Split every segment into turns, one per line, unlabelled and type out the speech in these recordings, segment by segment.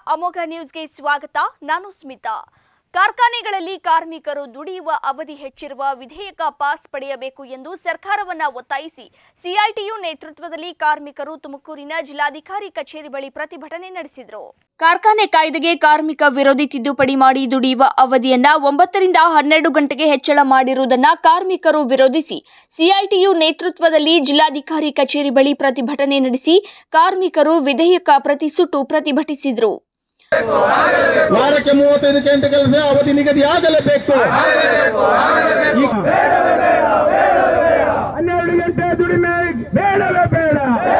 ಅಮೋಘ ನ್ಯೂಸ್ಗೆ ಸ್ವಾಗತ ನಾನು ಸ್ಮಿತಾ ಕಾರ್ಖಾನೆಗಳಲ್ಲಿ ಕಾರ್ಮಿಕರು ದುಡಿಯುವ ಅವಧಿ ಹೆಚ್ಚಿರುವ ವಿಧೇಯಕ ಪಾಸ್ ಪಡೆಯಬೇಕು ಎಂದು ಸರ್ಕಾರವನ್ನ ಒತ್ತಾಯಿಸಿ ಸಿಐಟಿಯು ನೇತೃತ್ವದಲ್ಲಿ ಕಾರ್ಮಿಕರು ತುಮಕೂರಿನ ಜಿಲ್ಲಾಧಿಕಾರಿ ಕಚೇರಿ ಬಳಿ ಪ್ರತಿಭಟನೆ ನಡೆಸಿದರು ಕಾರ್ಖಾನೆ ಕಾಯ್ದೆಗೆ ಕಾರ್ಮಿಕ ವಿರೋಧಿ ತಿದ್ದುಪಡಿ ಮಾಡಿ ದುಡಿಯುವ ಅವಧಿಯನ್ನ ಒಂಬತ್ತರಿಂದ ಹನ್ನೆರಡು ಗಂಟೆಗೆ ಹೆಚ್ಚಳ ಮಾಡಿರುವುದನ್ನ ಕಾರ್ಮಿಕರು ವಿರೋಧಿಸಿ ಸಿಐಟಿಯು ನೇತೃತ್ವದಲ್ಲಿ ಜಿಲ್ಲಾಧಿಕಾರಿ ಕಚೇರಿ ಬಳಿ ಪ್ರತಿಭಟನೆ ನಡೆಸಿ ಕಾರ್ಮಿಕರು ವಿಧೇಯಕ ಪ್ರತಿ ಸುಟ್ಟು ಪ್ರತಿಭಟಿಸಿದರು
ವಾರಕ್ಕೆ ಮೂವತ್ತೈದು ಗಂಟೆ ಕೆಲಸ ಅವಧಿ ನಿಗದಿ ಆಗಲೇಬೇಕು ಈ- ಹನ್ನೆರಡು ಗಂಟೆ ದುಡಿಮೆ ಬೇಡವೇ ಬೇಡ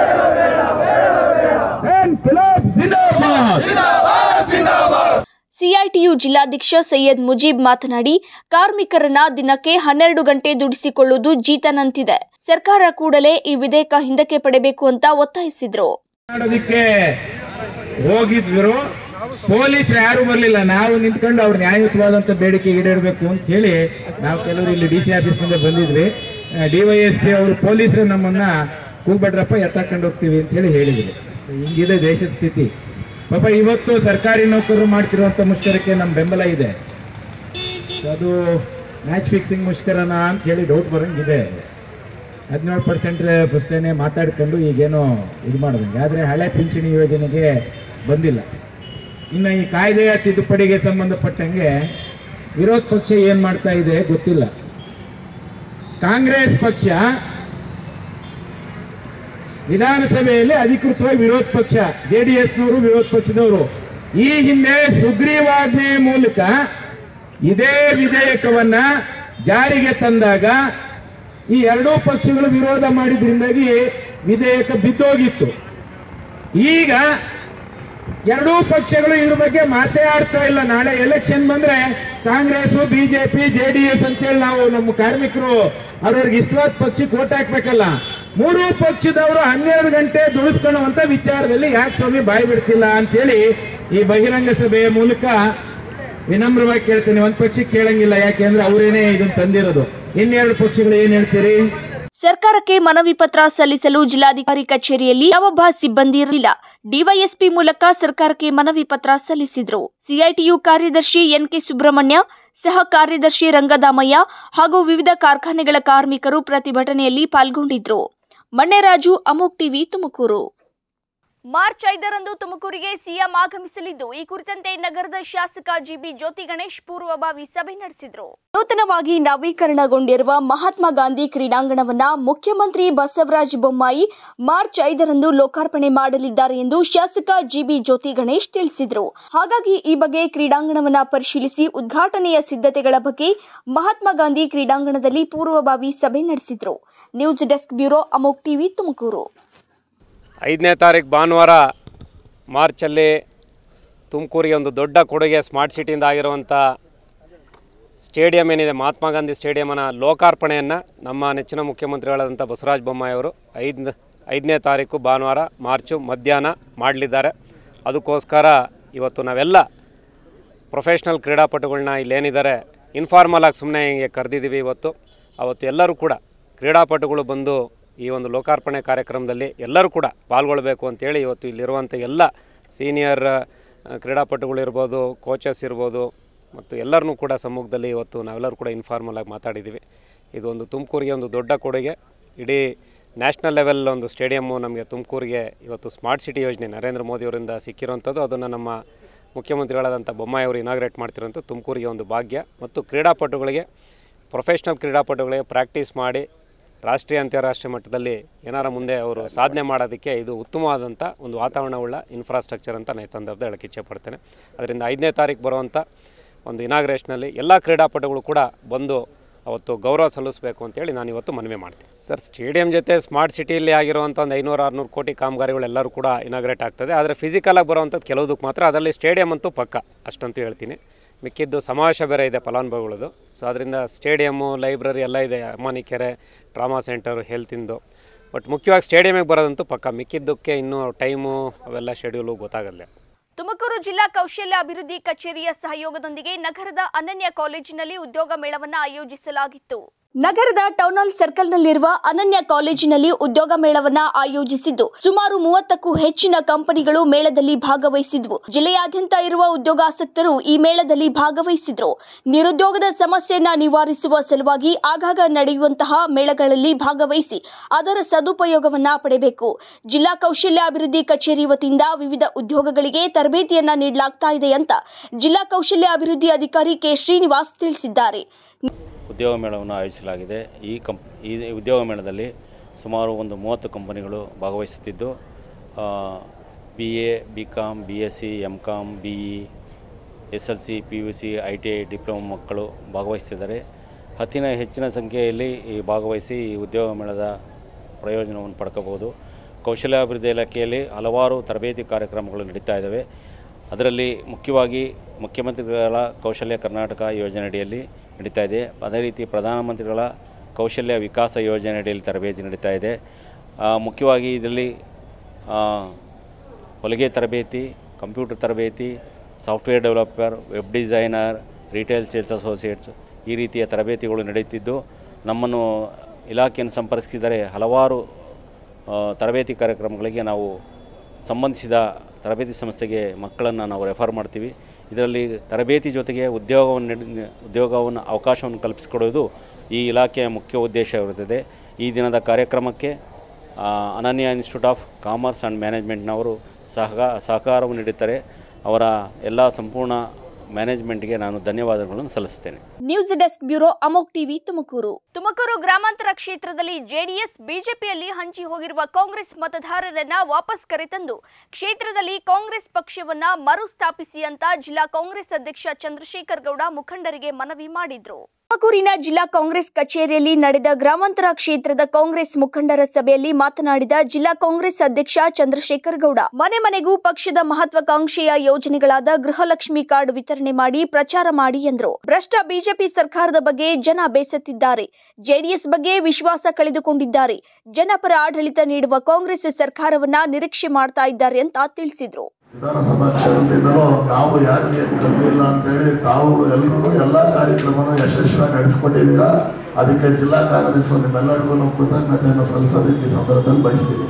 ಇನ್ಕಿಲಾಬ್ ಜಿಂದಾಬಾದ್.
ಸಿಐಟಿಯು ಜಿಲ್ಲಾಧ್ಯಕ್ಷ ಸೈಯದ್ ಮುಜೀಬ್ ಮಾತನಾಡಿ ಕಾರ್ಮಿಕರನ್ನ ದಿನಕ್ಕೆ ಹನ್ನೆರಡು ಗಂಟೆ ದುಡಿಸಿಕೊಳ್ಳುವುದು ಜೀತನಂತಿದೆ ಸರ್ಕಾರ ಕೂಡಲೇ ಈ ವಿಧೇಯಕ ಹಿಂದಕ್ಕೆ ಪಡೆಬೇಕು ಅಂತ ಒತ್ತಾಯಿಸಿದ್ರು
ಮಾಡೋದಿಕ್ಕೆ ಹೋಗಿದ್ರು ಪೊಲೀಸರು ಯಾರು ಬರಲಿಲ್ಲ ನಾವು ನಿಂತ್ಕೊಂಡು ಅವ್ರ ನ್ಯಾಯಯುತವಾದಂತ ಬೇಡಿಕೆ ಈಡೇರಬೇಕು ಅಂತ ಹೇಳಿ ನಾವು ಕೆಲವರು ಇಲ್ಲಿ ಡಿ ಸಿ ಆಫೀಸ್ನಿಂದ ಬಂದಿದ್ವಿ ಡಿವೈಎಸ್ ಪಿ ಅವರು ಪೊಲೀಸರು ನಮ್ಮನ್ನ ಕೂಗ್ಬೇಡ್ರಪ್ಪ ಎತ್ತಾಕೊಂಡು ಹೋಗ್ತೀವಿ ಅಂತ ಹೇಳಿ ಹೇಳಿದ್ರು So, ಹಿಂಗಿದೆ ದೇಶದ ಸ್ಥಿತಿ ಪಾಪ ಇವತ್ತು ಸರ್ಕಾರಿ ನೌಕರರು ಮಾಡ್ತಿರುವಂತ ಮುಷ್ಕರಕ್ಕೆ ನಮ್ಮ ಬೆಂಬಲ ಇದೆ So, ಅದು ಮ್ಯಾಚ್ ಫಿಕ್ಸಿಂಗ್ ಮುಷ್ಕರನ ಅಂತ ಹೇಳಿ ಡೌಟ್ ಬರಂಗಿದೆ ಹದಿನೇಳು ಪರ್ಸೆಂಟ್ ಫಸ್ಟೇನೆ ಮಾತಾಡ್ಕೊಂಡು ಈಗೇನೋ ಇದು ಮಾಡಿದಂಗೆ ಆದರೆ ಹಳೆ ಪಿಂಚಣಿ ಯೋಜನೆಗೆ ಬಂದಿಲ್ಲ ಇನ್ನು ಈ ಕಾಯ್ದೆಯ ತಿದ್ದುಪಡಿಗೆ ಸಂಬಂಧಪಟ್ಟಂಗೆ ವಿರೋಧ ಪಕ್ಷ ಏನು ಮಾಡ್ತಾ ಇದೆ ಗೊತ್ತಿಲ್ಲ ಕಾಂಗ್ರೆಸ್ ಪಕ್ಷ ವಿಧಾನಸಭೆಯಲ್ಲಿ ಅಧಿಕೃತವಾಗಿ ವಿರೋಧ ಪಕ್ಷ ಜೆ ಡಿ ಎಸ್ನವರು ವಿರೋಧ ಪಕ್ಷದವರು ಈ ಹಿಂದೆ ಸುಗ್ರೀವಾಜ್ಞೆ ಮೂಲಕ ಇದೇ ವಿಧೇಯಕವನ್ನ ಜಾರಿಗೆ ತಂದಾಗ ಈ ಎರಡೂ ಪಕ್ಷಗಳು ವಿರೋಧ ಮಾಡಿದ್ರಿಂದಾಗಿ ವಿಧೇಯಕ ಬಿದ್ದೋಗಿತ್ತು ಈಗ ಎರಡೂ ಪಕ್ಷಗಳು ಇದ್ರ ಬಗ್ಗೆ ಮಾತೇ ಆಡ್ತಾ ಇಲ್ಲ ನಾಳೆ ಎಲೆಕ್ಷನ್ ಬಂದ್ರೆ ಕಾಂಗ್ರೆಸ್ ಬಿಜೆಪಿ ಜೆ ಡಿ ಎಸ್ ಅಂತೇಳಿ ನಾವು ನಮ್ಮ ಕಾರ್ಮಿಕರು ಅವ್ರವ್ರಿಗೆ ಇಷ್ಟವಾದ ಪಕ್ಷಕ್ಕೆ ಓಟ್ ಹಾಕ್ಬೇಕಲ್ಲ ಮೂರೂ ಪಕ್ಷದವರು ಹನ್ನೆರಡು ಗಂಟೆ ದುಡಿಸ್ಕೊಳ್ಳುವಂತ ವಿಚಾರದಲ್ಲಿ ಯಾಕೆ ಸ್ವಾಮಿ ಬಾಯಿ ಬಿಡ್ತಿಲ್ಲ ಅಂತೇಳಿ ಈ ಬಹಿರಂಗ ಸಭೆಯ ಮೂಲಕ ವಿನಮ್ರವಾಗಿ ಕೇಳ್ತೀನಿ ಒಂದ್ ಪಕ್ಷಕ್ಕೆ ಕೇಳಂಗಿಲ್ಲ ಯಾಕೆಂದ್ರೆ ಅವರೇನೆ ಇದನ್ನ ತಂದಿರೋದು ಇನ್ನೆರಡು ಪಕ್ಷಗಳು ಏನ್ ಹೇಳ್ತೀರಿ
ಸರ್ಕಾರಕ್ಕೆ ಮನವಿ ಪತ್ರ ಸಲ್ಲಿಸಲು ಜಿಲ್ಲಾಧಿಕಾರಿ ಕಚೇರಿಯಲ್ಲಿ ಯಾವೊಬ್ಬ ಸಿಬ್ಬಂದಿ ಇರಲಿಲ್ಲ ಡಿವೈಎಸ್ಪಿ ಮೂಲಕ ಸರ್ಕಾರಕ್ಕೆ ಮನವಿ ಪತ್ರ ಸಲ್ಲಿಸಿದ್ರು ಸಿಐಟಿಯು ಕಾರ್ಯದರ್ಶಿ ಎನ್ಕೆ ಸುಬ್ರಹ್ಮಣ್ಯ ಸಹ ಕಾರ್ಯದರ್ಶಿ ರಂಗದಾಮಯ್ಯ ಹಾಗೂ ವಿವಿಧ ಕಾರ್ಖಾನೆಗಳ ಕಾರ್ಮಿಕರು ಪ್ರತಿಭಟನೆಯಲ್ಲಿ ಪಾಲ್ಗೊಂಡಿದ್ರು ಮಣ್ಣೆರಾಜು ಅಮೋಕ್ ಟಿವಿ ತುಮಕೂರು ಮಾರ್ಚ್ ಐದರಂದು ತುಮಕೂರಿಗೆ ಸಿಎಂ ಆಗಮಿಸಲಿದ್ದು ಈ ಕುರಿತಂತೆ ನಗರದ ಶಾಸಕ ಜಿಬಿ ಜ್ಯೋತಿ ಗಣೇಶ್ ಪೂರ್ವಭಾವಿ ಸಭೆ ನಡೆಸಿದರು ನೂತನವಾಗಿ ನವೀಕರಣಗೊಂಡಿರುವ ಮಹಾತ್ಮ ಗಾಂಧಿ ಕ್ರೀಡಾಂಗಣವನ್ನ ಮುಖ್ಯಮಂತ್ರಿ ಬಸವರಾಜ ಬೊಮ್ಮಾಯಿ ಮಾರ್ಚ್ ಐದರಂದು ಲೋಕಾರ್ಪಣೆ ಮಾಡಲಿದ್ದಾರೆ ಎಂದು ಶಾಸಕ ಜಿಬಿ ಜ್ಯೋತಿ ಗಣೇಶ್ ತಿಳಿಸಿದರು ಹಾಗಾಗಿ ಈ ಬಗ್ಗೆ ಕ್ರೀಡಾಂಗಣವನ್ನ ಪರಿಶೀಲಿಸಿ ಉದ್ಘಾಟನೆಯ ಸಿದ್ಧತೆಗಳ ಬಗ್ಗೆ ಮಹಾತ್ಮ ಗಾಂಧಿ ಕ್ರೀಡಾಂಗಣದಲ್ಲಿ ಪೂರ್ವಭಾವಿ ಸಭೆ ನಡೆಸಿದರು news desk bureau Amogh TV Tumakuru
ಐದನೇ ತಾರೀಕು ಭಾನುವಾರ ಮಾರ್ಚಲ್ಲಿ ತುಮಕೂರಿಗೆ ಒಂದು ದೊಡ್ಡ ಕೊಡುಗೆ ಸ್ಮಾರ್ಟ್ ಸಿಟಿಯಿಂದ ಆಗಿರುವಂಥ ಸ್ಟೇಡಿಯಂ ಏನಿದೆ ಮಹಾತ್ಮ ಗಾಂಧಿ ಸ್ಟೇಡಿಯಮನ ಲೋಕಾರ್ಪಣೆಯನ್ನು ನಮ್ಮ ನೆಚ್ಚಿನ ಮುಖ್ಯಮಂತ್ರಿಗಳಾದಂಥ ಬಸವರಾಜ ಬೊಮ್ಮಾಯಿ ಅವರು ಐದು ಐದನೇ ತಾರೀಕು ಭಾನುವಾರ ಮಾರ್ಚು ಮಧ್ಯಾಹ್ನ ಮಾಡಲಿದ್ದಾರೆ ಅದಕ್ಕೋಸ್ಕರ ಇವತ್ತು ನಾವೆಲ್ಲ ಪ್ರೊಫೆಷ್ನಲ್ ಕ್ರೀಡಾಪಟುಗಳನ್ನ ಇಲ್ಲೇನಿದ್ದಾರೆ ಇನ್ಫಾರ್ಮಲ್ ಆಗಿ ಸುಮ್ಮನೆ ಹಿಂಗೆ ಕರೆದಿದ್ದೀವಿ ಇವತ್ತು ಅವತ್ತು ಎಲ್ಲರೂ ಕೂಡ ಕ್ರೀಡಾಪಟುಗಳು ಬಂದು ಈ ಒಂದು ಲೋಕಾರ್ಪಣೆ ಕಾರ್ಯಕ್ರಮದಲ್ಲಿ ಎಲ್ಲರೂ ಕೂಡ ಪಾಲ್ಗೊಳ್ಬೇಕು ಅಂತೇಳಿ ಇವತ್ತು ಇಲ್ಲಿರುವಂಥ ಎಲ್ಲ ಸೀನಿಯರ್ ಕ್ರೀಡಾಪಟುಗಳು ಇರ್ಬೋದು ಕೋಚಸ್ ಇರ್ಬೋದು ಮತ್ತು ಎಲ್ಲರನ್ನೂ ಕೂಡ ಸಮ್ಮುಖದಲ್ಲಿ ಇವತ್ತು ನಾವೆಲ್ಲರೂ ಕೂಡ ಇನ್ಫಾರ್ಮಲ್ ಆಗಿ ಮಾತಾಡಿದ್ದೀವಿ ಇದು ಒಂದು ತುಮಕೂರಿಗೆ ಒಂದು ದೊಡ್ಡ ಕೊಡುಗೆ ಇಡೀ ನ್ಯಾಷನಲ್ ಲೆವೆಲ್ ಒಂದು ಸ್ಟೇಡಿಯಮ್ಮು ನಮಗೆ ತುಮಕೂರಿಗೆ ಇವತ್ತು ಸ್ಮಾರ್ಟ್ ಸಿಟಿ ಯೋಜನೆ ನರೇಂದ್ರ ಮೋದಿಯವರಿಂದ ಸಿಕ್ಕಿರುವಂಥದ್ದು ಅದನ್ನು ನಮ್ಮ ಮುಖ್ಯಮಂತ್ರಿಗಳಾದಂಥ ಬೊಮ್ಮಾಯಿ ಅವರು ಇನಾಗ್ರೇಟ್ ಮಾಡ್ತಿರೋಂಥ ತುಮಕೂರಿಗೆ ಒಂದು ಭಾಗ್ಯ ಮತ್ತು ಕ್ರೀಡಾಪಟುಗಳಿಗೆ ಪ್ರೊಫೆಷ್ನಲ್ ಕ್ರೀಡಾಪಟುಗಳಿಗೆ ಪ್ರಾಕ್ಟೀಸ್ ಮಾಡಿ ರಾಷ್ಟ್ರೀಯ ಅಂತಾರಾಷ್ಟ್ರೀಯ ಮಟ್ಟದಲ್ಲಿ ಏನಾರ ಮುಂದೆ ಅವರು ಸಾಧನೆ ಮಾಡೋದಕ್ಕೆ ಇದು ಉತ್ತಮವಾದಂಥ ಒಂದು ವಾತಾವರಣವುಳ್ಳ ಇನ್ಫ್ರಾಸ್ಟ್ರಕ್ಚರ್ ಅಂತ ನಾನು ಈ ಸಂದರ್ಭದಲ್ಲಿ ಹೇಳಕ್ಕೆ ಇಚ್ಛೆಪಡ್ತೇನೆ ಅದರಿಂದ ಐದನೇ ತಾರೀಕು ಬರುವಂಥ ಒಂದು ಇನಾಗ್ರೇಷನಲ್ಲಿ ಎಲ್ಲ ಕ್ರೀಡಾಪಟುಗಳು ಕೂಡ ಬಂದು ಅವತ್ತು ಗೌರವ ಸಲ್ಲಿಸಬೇಕು ಅಂತೇಳಿ ನಾನು ಇವತ್ತು ಮನವಿ ಮಾಡ್ತೀನಿ ಸರ್ ಸ್ಟೇಡಿಯಂ ಜೊತೆ ಸ್ಮಾರ್ಟ್ ಸಿಟಿಯಲ್ಲಿ ಆಗಿರುವಂಥ ಒಂದು ಐನೂರು ಆರುನೂರು ಕೋಟಿ ಕಾಮಗಾರಿಗಳು ಎಲ್ಲರೂ ಕೂಡ ಇನಾಗ್ರೇಟ್ ಆಗ್ತದೆ ಆದರೆ ಫಿಸಿಕಲಾಗಿ ಬರುವಂಥದ್ದು ಕೆಲವುದಕ್ಕೆ ಮಾತ್ರ ಅದರಲ್ಲಿ ಸ್ಟೇಡಿಯಂ ಅಂತೂ ಪಕ್ಕ ಅಷ್ಟಂತೂ ಹೇಳ್ತೀನಿ ಮಿಕ್ಕಿದ್ದು ಸಮಾವೇಶ ಬೇರೆ ಇದೆ ಫಲಾನುಭವಿಗಳದು ಸೊ ಅದರಿಂದ ಸ್ಟೇಡಿಯಮ್ಮು ಲೈಬ್ರರಿ ಎಲ್ಲ ಇದೆ ಅಮಾನಿ ಕೆರೆ ಟ್ರಾಮಾ ಸೆಂಟರು ಹೆಲ್ತಿಂದು ಬಟ್ ಮುಖ್ಯವಾಗಿ ಸ್ಟೇಡಿಯಮಿಗೆ ಬರೋದಂತೂ ಪಕ್ಕ ಮಿಕ್ಕಿದ್ದಕ್ಕೆ ಇನ್ನೂ ಟೈಮು ಅವೆಲ್ಲ ಶೆಡ್ಯೂಲು ಗೊತ್ತಾಗಲ್ಲ
ತುಮಕೂರು ಜಿಲ್ಲಾ ಕೌಶಲ್ಯ ಅಭಿವೃದ್ಧಿ ಕಚೇರಿಯ ಸಹಯೋಗದೊಂದಿಗೆ ನಗರದ ಅನನ್ಯ ಕಾಲೇಜಿನಲ್ಲಿ ಉದ್ಯೋಗ ಮೇಳವನ್ನು ಆಯೋಜಿಸಲಾಗಿತ್ತು ನಗರದ ಟೌನ್ ಹಾಲ್ ಸರ್ಕಲ್ನಲ್ಲಿರುವ ಅನನ್ಯ ಕಾಲೇಜಿನಲ್ಲಿ ಉದ್ಯೋಗ ಮೇಳವನ್ನ ಆಯೋಜಿಸಿದ್ದು ಸುಮಾರು ಮೂವತ್ತಕ್ಕೂ ಹೆಚ್ಚಿನ ಕಂಪನಿಗಳು ಮೇಳದಲ್ಲಿ ಭಾಗವಹಿಸಿದ್ವು ಜಿಲ್ಲೆಯಾದ್ಯಂತ ಇರುವ ಉದ್ಯೋಗಾಸಕ್ತರು ಈ ಮೇಳದಲ್ಲಿ ಭಾಗವಹಿಸಿದ್ರು ನಿರುದ್ಯೋಗದ ಸಮಸ್ಯೆಯನ್ನ ನಿವಾರಿಸುವ ಸಲುವಾಗಿ ಆಗಾಗ ನಡೆಯುವಂತಹ ಮೇಳಗಳಲ್ಲಿ ಭಾಗವಹಿಸಿ ಅದರ ಸದುಪಯೋಗವನ್ನ ಪಡೆಯಬೇಕು ಜಿಲ್ಲಾ ಕೌಶಲ್ಯ ಅಭಿವೃದ್ಧಿ ಕಚೇರಿ ವತಿಯಿಂದ ವಿವಿಧ ಉದ್ಯೋಗಗಳಿಗೆ ತರಬೇತಿಯನ್ನ ನೀಡಲಾಗ್ತಾ ಇದೆ ಅಂತ ಜಿಲ್ಲಾ ಕೌಶಲ್ಯ ಅಭಿವೃದ್ಧಿ ಅಧಿಕಾರಿ ಕೆ ಶ್ರೀನಿವಾಸ್ ತಿಳಿಸಿದ್ದಾರೆ
ಉದ್ಯೋಗ ಮೇಳವನ್ನು ಆಯೋಜಿಸಲಾಗಿದೆ ಈ ಕಂಪ್ ಈ ಉದ್ಯೋಗ ಮೇಳದಲ್ಲಿ ಸುಮಾರು ಒಂದು ಮೂವತ್ತು ಕಂಪನಿಗಳು ಭಾಗವಹಿಸುತ್ತಿದ್ದು B A B com B S C M com B E S L C P U C I T I diploma ಮಕ್ಕಳು ಭಾಗವಹಿಸ್ತಿದ್ದಾರೆ ಅತಿನ ಹೆಚ್ಚಿನ ಸಂಖ್ಯೆಯಲ್ಲಿ ಈ ಭಾಗವಹಿಸಿ ಈ ಉದ್ಯೋಗ ಮೇಳದ ಪ್ರಯೋಜನವನ್ನು ಪಡ್ಕೋಬೋದು ಕೌಶಲ್ಯಾಭಿವೃದ್ಧಿ ಇಲಾಖೆಯಲ್ಲಿ ಹಲವಾರು ತರಬೇತಿ ಕಾರ್ಯಕ್ರಮಗಳು ನಡೀತಾ ಇದ್ದಾವೆ ಅದರಲ್ಲಿ ಮುಖ್ಯವಾಗಿ ಮುಖ್ಯಮಂತ್ರಿಗಳ ಕೌಶಲ್ಯ ಕರ್ನಾಟಕ ಯೋಜನೆಯಡಿಯಲ್ಲಿ ನಡೀತಾ ಇದೆ ಅದೇ ರೀತಿ ಪ್ರಧಾನಮಂತ್ರಿಗಳ ಕೌಶಲ್ಯ ವಿಕಾಸ ಯೋಜನೆಯಡಿಯಲ್ಲಿ ತರಬೇತಿ ನಡೀತಾ ಇದೆ ಆ, ಮುಖ್ಯವಾಗಿ ಇದರಲ್ಲಿ ಆ, ಹೊಲಿಗೆ ತರಬೇತಿ ಕಂಪ್ಯೂಟರ್ ತರಬೇತಿ software developer web designer retail sales associates ಈ ರೀತಿಯ ತರಬೇತಿಗಳು ನಡೆಯುತ್ತಿದ್ದು ನಮ್ಮನ್ನು ಇಲಾಖೆಯನ್ನು ಸಂಪರ್ಕಿಸಿದರೆ ಹಲವಾರು ಆ, ತರಬೇತಿ ಕಾರ್ಯಕ್ರಮಗಳಿಗೆ ನಾವು ಸಂಬಂಧಿಸಿದ ತರಬೇತಿ ಸಂಸ್ಥೆಗೆ ಮಕ್ಕಳನ್ನು ನಾವು ರೆಫರ್ ಮಾಡ್ತೀವಿ ಇದರಲ್ಲಿ ತರಬೇತಿ ಜೊತೆಗೆ ಉದ್ಯೋಗವನ್ನು ನೀಡಿ- ಉದ್ಯೋಗವನ್ನು ಅವಕಾಶವನ್ನು ಕಲ್ಪಿಸಿಕೊಡುವುದು ಈ ಇಲಾಖೆಯ ಮುಖ್ಯ ಉದ್ದೇಶವಿರುತ್ತದೆ ಈ ದಿನದ ಕಾರ್ಯಕ್ರಮಕ್ಕೆ ಆ, Ananya institute of commerce and ಮ್ಯಾನೇಜ್ಮೆಂಟ್ನವರು ಸಹಗ ಸಹಕಾರವನ್ನು ನೀಡುತ್ತಾರೆ ಅವರ ಎಲ್ಲ ಸಂಪೂರ್ಣ ಮ್ಯಾನೇಜ್ಮೆಂಟ್ಗೆ ನಾನು ಧನ್ಯವಾದಗಳನ್ನು ಸಲ್ಲಿಸ್ತೇನೆ
news desk bureau Amogh TV Tumakuru Tumakuru ಗ್ರಾಮಾಂತರ ಕ್ಷೇತ್ರದಲ್ಲಿ ಜೆಡಿಎಸ್ ಬಿಜೆಪಿಯಲ್ಲಿ ಹಂಚಿ ಹೋಗಿರುವ ಕಾಂಗ್ರೆಸ್ ಮತದಾರರನ್ನ ವಾಪಸ್ ಕರೆತಂದು ಕ್ಷೇತ್ರದಲ್ಲಿ ಕಾಂಗ್ರೆಸ್ ಪಕ್ಷವನ್ನ ಮರುಸ್ಥಾಪಿಸಿ ಅಂತ ಜಿಲ್ಲಾ ಕಾಂಗ್ರೆಸ್ ಅಧ್ಯಕ್ಷ ಚಂದ್ರಶೇಖರ್ ಗೌಡ ಮುಖಂಡರಿಗೆ ಮನವಿ ಮಾಡಿದ್ರು ತುಮಕೂರಿನ ಜಿಲ್ಲಾ ಕಾಂಗ್ರೆಸ್ ಕಚೇರಿಯಲ್ಲಿ ನಡೆದ ಗ್ರಾಮಾಂತರ ಕ್ಷೇತ್ರದ ಕಾಂಗ್ರೆಸ್ ಮುಖಂಡರ ಸಭೆಯಲ್ಲಿ ಮಾತನಾಡಿದ ಜಿಲ್ಲಾ ಕಾಂಗ್ರೆಸ್ ಅಧ್ಯಕ್ಷ ಚಂದ್ರಶೇಖರ್ ಗೌಡ ಮನೆ ಮನೆಗೂ ಪಕ್ಷದ ಮಹತ್ವಾಕಾಂಕ್ಷೆಯ ಯೋಜನೆಗಳಾದ ಗೃಹಲಕ್ಷ್ಮಿ ಕಾರ್ಡ್ ವಿತರಣೆ ಮಾಡಿ ಪ್ರಚಾರ ಮಾಡಿ ಎಂದರು ಭ್ರಷ್ಟ ಬಿಜೆಪಿ ಸರ್ಕಾರದ ಬಗ್ಗೆ ಜನ ಬೇಸತ್ತಿದ್ದಾರೆ ಜೆಡಿಎಸ್ ಬಗ್ಗೆ ವಿಶ್ವಾಸ ಕಳೆದುಕೊಂಡಿದ್ದಾರೆ ಜನಪರ ಆಡಳಿತ ನೀಡುವ ಕಾಂಗ್ರೆಸ್ ಸರ್ಕಾರವನ್ನ ನಿರೀಕ್ಷೆ ಮಾಡ್ತಾ ಇದ್ದಾರೆ ಅಂತ ತಿಳಿಸಿದ್ರು
ವಿಧಾನಸಭಾ ಕ್ಷೇತ್ರದಿಂದಲೂ ನಾವು ಯಾರಿಗೆ ಕಮ್ಮಿ ಇಲ್ಲ ಅಂತೇಳಿ ತಾವು ಎಲ್ಲರೂ ಎಲ್ಲ ಕಾರ್ಯಕ್ರಮವನ್ನು ಯಶಸ್ವಿಯಾಗಿ ನಡೆಸಿಕೊಟ್ಟಿದ್ದೀರಾ ಅದಕ್ಕೆ ಜಿಲ್ಲಾ ಕಾಂಗ್ರೆಸ್ ನಿಮ್ಮೆಲ್ಲರಿಗೂ ನಾವು ಕೃತಜ್ಞತೆಯನ್ನು ಸಲ್ಲಿಸೋದಕ್ಕೆ ಈ ಸಂದರ್ಭದಲ್ಲಿ ಬಯಸ್ತೀವಿ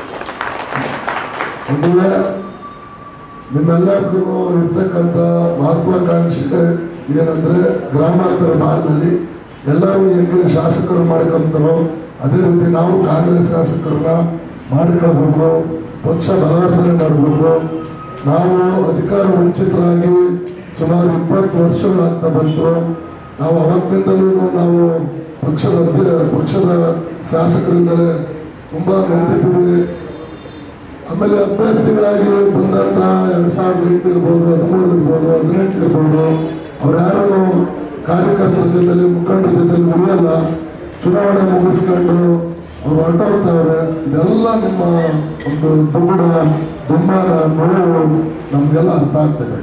ಒಂದು ವೇಳೆ ನಿಮ್ಮೆಲ್ಲರಿಗೂ ಇರ್ತಕ್ಕಂಥ ಮಹತ್ವಾಕಾಂಕ್ಷೆ ಏನಂದ್ರೆ ಗ್ರಾಮಾಂತರ ಭಾಗದಲ್ಲಿ ಎಲ್ಲರೂ ಹೆಂಗೆ ಶಾಸಕರು ಮಾಡ್ಕೊಂತಾರೋ ಅದೇ ರೀತಿ ನಾವು ಕಾಂಗ್ರೆಸ್ ಶಾಸಕರನ್ನ ಮಾಡ್ಕೊಳ್ಬೇಕು ಪಕ್ಷ ಬಲವರ್ಧನೆ ಮಾಡಬೇಕು ನಾವು ಅಧಿಕಾರ ವಂಚಿತರಾಗಿ ಸುಮಾರು ಇಪ್ಪತ್ತು ವರ್ಷಗಳಾಗ್ತಾ ಬಂತು ನಾವು ಅವತ್ತಿನಿಂದಲೂ ನಾವು ಪಕ್ಷದ ಅಭ್ಯ- ಪಕ್ಷದ ಶಾಸಕರಿಂದಲೇ ತುಂಬ ನೊಂದಿದ್ದೀವಿ ಆಮೇಲೆ ಅಭ್ಯರ್ಥಿಗಳಾಗಿ ಬಂದಂತ ಎರಡ್ ಸಾವಿರದ ಎಂಟು ಇರ್ಬೋದು ಹದಿಮೂರು ಇರ್ಬೋದು ಹದಿನೆಂಟು ಇರ್ಬೋದು ಅವ್ರು ಯಾರು ಕಾರ್ಯಕರ್ತರ ಜೊತೆಲಿ ಮುಖಂಡರ ಜೊತೆಲಿ ಉಳಿಯಲ್ಲ ಚುನಾವಣೆ ಮುಗಿಸ್ಕೊಂಡು ಅವ್ರು ಹೊರಟೋಗ್ತಾವ್ರೆ ಇದೆಲ್ಲ ನಿಮ್ಮ ಒಂದು ದುಗುಡ ದುಮ್ಮಾನ ನೋವು ನಮಗೆಲ್ಲ ಅರ್ಥ ಆಗ್ತದೆ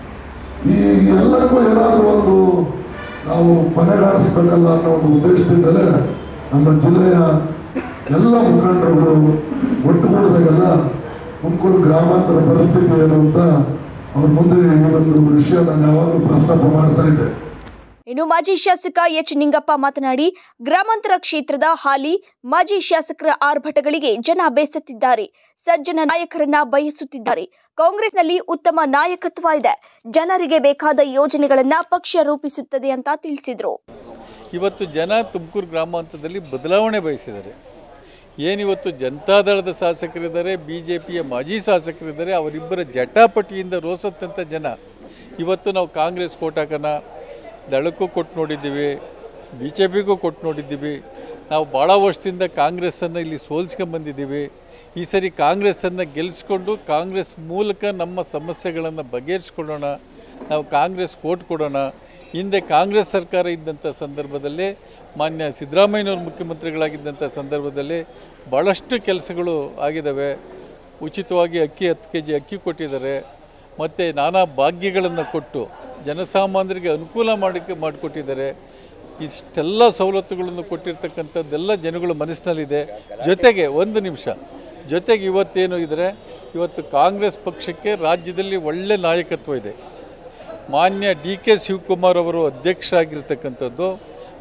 ಈ ಎಲ್ಲರಿಗೂ ಏನಾದರೂ ಒಂದು ನಾವು ಕೊನೆಗಾಣಿಸ್ಬೇಕಲ್ಲ ಅನ್ನೋ ಒಂದು ಉದ್ದೇಶದಿಂದಲೇ ನಮ್ಮ ಜಿಲ್ಲೆಯ ಎಲ್ಲ ಮುಖಂಡರುಗಳು ಒಟ್ಟುಗೂಡಿದಾಗೆಲ್ಲ ತುಮಕೂರು ಗ್ರಾಮಾಂತರ ಪರಿಸ್ಥಿತಿ ಏನು ಅಂತ ಅವ್ರ ಮುಂದೆ ಈ ಒಂದು ವಿಷಯ ನಾನು ಯಾವಾಗಲೂ ಪ್ರಸ್ತಾಪ ಮಾಡ್ತಾ ಇದ್ದೆ
ಇನ್ನು ಮಾಜಿ ಶಾಸಕ ಎಚ್ ನಿಂಗಪ್ಪ ಮಾತನಾಡಿ ಗ್ರಾಮಾಂತರ ಕ್ಷೇತ್ರದ ಹಾಲಿ ಮಾಜಿ ಶಾಸಕರ ಆರ್ಭಟಗಳಿಗೆ ಜನ ಬೇಸತ್ತಿದ್ದಾರೆ ಸಜ್ಜನ ನಾಯಕರನ್ನ ಬಯಸುತ್ತಿದ್ದಾರೆ ಕಾಂಗ್ರೆಸ್ನಲ್ಲಿ ಉತ್ತಮ ನಾಯಕತ್ವ ಇದೆ ಜನರಿಗೆ ಬೇಕಾದ ಯೋಜನೆಗಳನ್ನ ಪಕ್ಷ ರೂಪಿಸುತ್ತದೆ ಅಂತ ತಿಳಿಸಿದ್ರು
ಇವತ್ತು ಜನ ತುಮಕೂರು ಗ್ರಾಮಾಂತರದಲ್ಲಿ ಬದಲಾವಣೆ ಬಯಸಿದ್ದಾರೆ ಏನಿವತ್ತು ಜನತಾದಳದ ಶಾಸಕರಿದ್ದಾರೆ ಬಿ ಜೆ ಪಿಯ ಮಾಜಿ ಶಾಸಕರಿದ್ದಾರೆ ಅವರಿಬ್ಬರ ಜಟಾಪಟಿಯಿಂದ ರೋಸತ್ತಂಥ ಜನ ಇವತ್ತು ನಾವು ಕಾಂಗ್ರೆಸ್ ಕೋಟಾಕನ ದಳಕ್ಕೂ ಕೊಟ್ಟು ನೋಡಿದ್ದೀವಿ ಬಿ ಜೆ ಪಿಗೂ ಕೊಟ್ಟು ನೋಡಿದ್ದೀವಿ ನಾವು ಭಾಳ ವರ್ಷದಿಂದ ಕಾಂಗ್ರೆಸ್ಸನ್ನು ಇಲ್ಲಿ ಸೋಲ್ಸ್ಕೊಂಬಂದಿದ್ದೀವಿ ಈ ಸರಿ ಕಾಂಗ್ರೆಸ್ಸನ್ನು ಗೆಲ್ಲಿಸ್ಕೊಂಡು ಕಾಂಗ್ರೆಸ್ ಮೂಲಕ ನಮ್ಮ ಸಮಸ್ಯೆಗಳನ್ನು ಬಗೆಹರಿಸ್ಕೊಳ್ಳೋಣ ನಾವು ಕಾಂಗ್ರೆಸ್ ಕೋಟ್ ಕೊಡೋಣ ಹಿಂದೆ ಕಾಂಗ್ರೆಸ್ ಸರ್ಕಾರ ಇದ್ದಂಥ ಸಂದರ್ಭದಲ್ಲಿ ಮಾನ್ಯ ಸಿದ್ದರಾಮಯ್ಯನವರು ಮುಖ್ಯಮಂತ್ರಿಗಳಾಗಿದ್ದಂಥ ಸಂದರ್ಭದಲ್ಲಿ ಭಾಳಷ್ಟು ಕೆಲಸಗಳು ಆಗಿದ್ದಾವೆ ಉಚಿತವಾಗಿ ಅಕ್ಕಿ ಹತ್ತು ಕೆ ಜಿ ಅಕ್ಕಿ ಕೊಟ್ಟಿದ್ದಾರೆ ಮತ್ತು ನಾನಾ ಭಾಗ್ಯಗಳನ್ನು ಕೊಟ್ಟು ಜನಸಾಮಾನ್ಯರಿಗೆ ಅನುಕೂಲ ಮಾಡಿ ಮಾಡಿಕೊಟ್ಟಿದ್ದಾರೆ ಇಷ್ಟೆಲ್ಲ ಸವಲತ್ತುಗಳನ್ನು ಕೊಟ್ಟಿರ್ತಕ್ಕಂಥದ್ದೆಲ್ಲ ಜನಗಳ ಮನಸ್ಸಿನಲ್ಲಿದೆ ಜೊತೆಗೆ ಒಂದು ನಿಮಿಷ ಜೊತೆಗೆ ಇವತ್ತೇನು ಇದ್ದರೆ ಇವತ್ತು ಕಾಂಗ್ರೆಸ್ ಪಕ್ಷಕ್ಕೆ ರಾಜ್ಯದಲ್ಲಿ ಒಳ್ಳೆ ನಾಯಕತ್ವ ಇದೆ ಮಾನ್ಯ ಡಿ ಕೆ ಶಿವಕುಮಾರ್ ಅವರು ಅಧ್ಯಕ್ಷರಾಗಿರ್ತಕ್ಕಂಥದ್ದು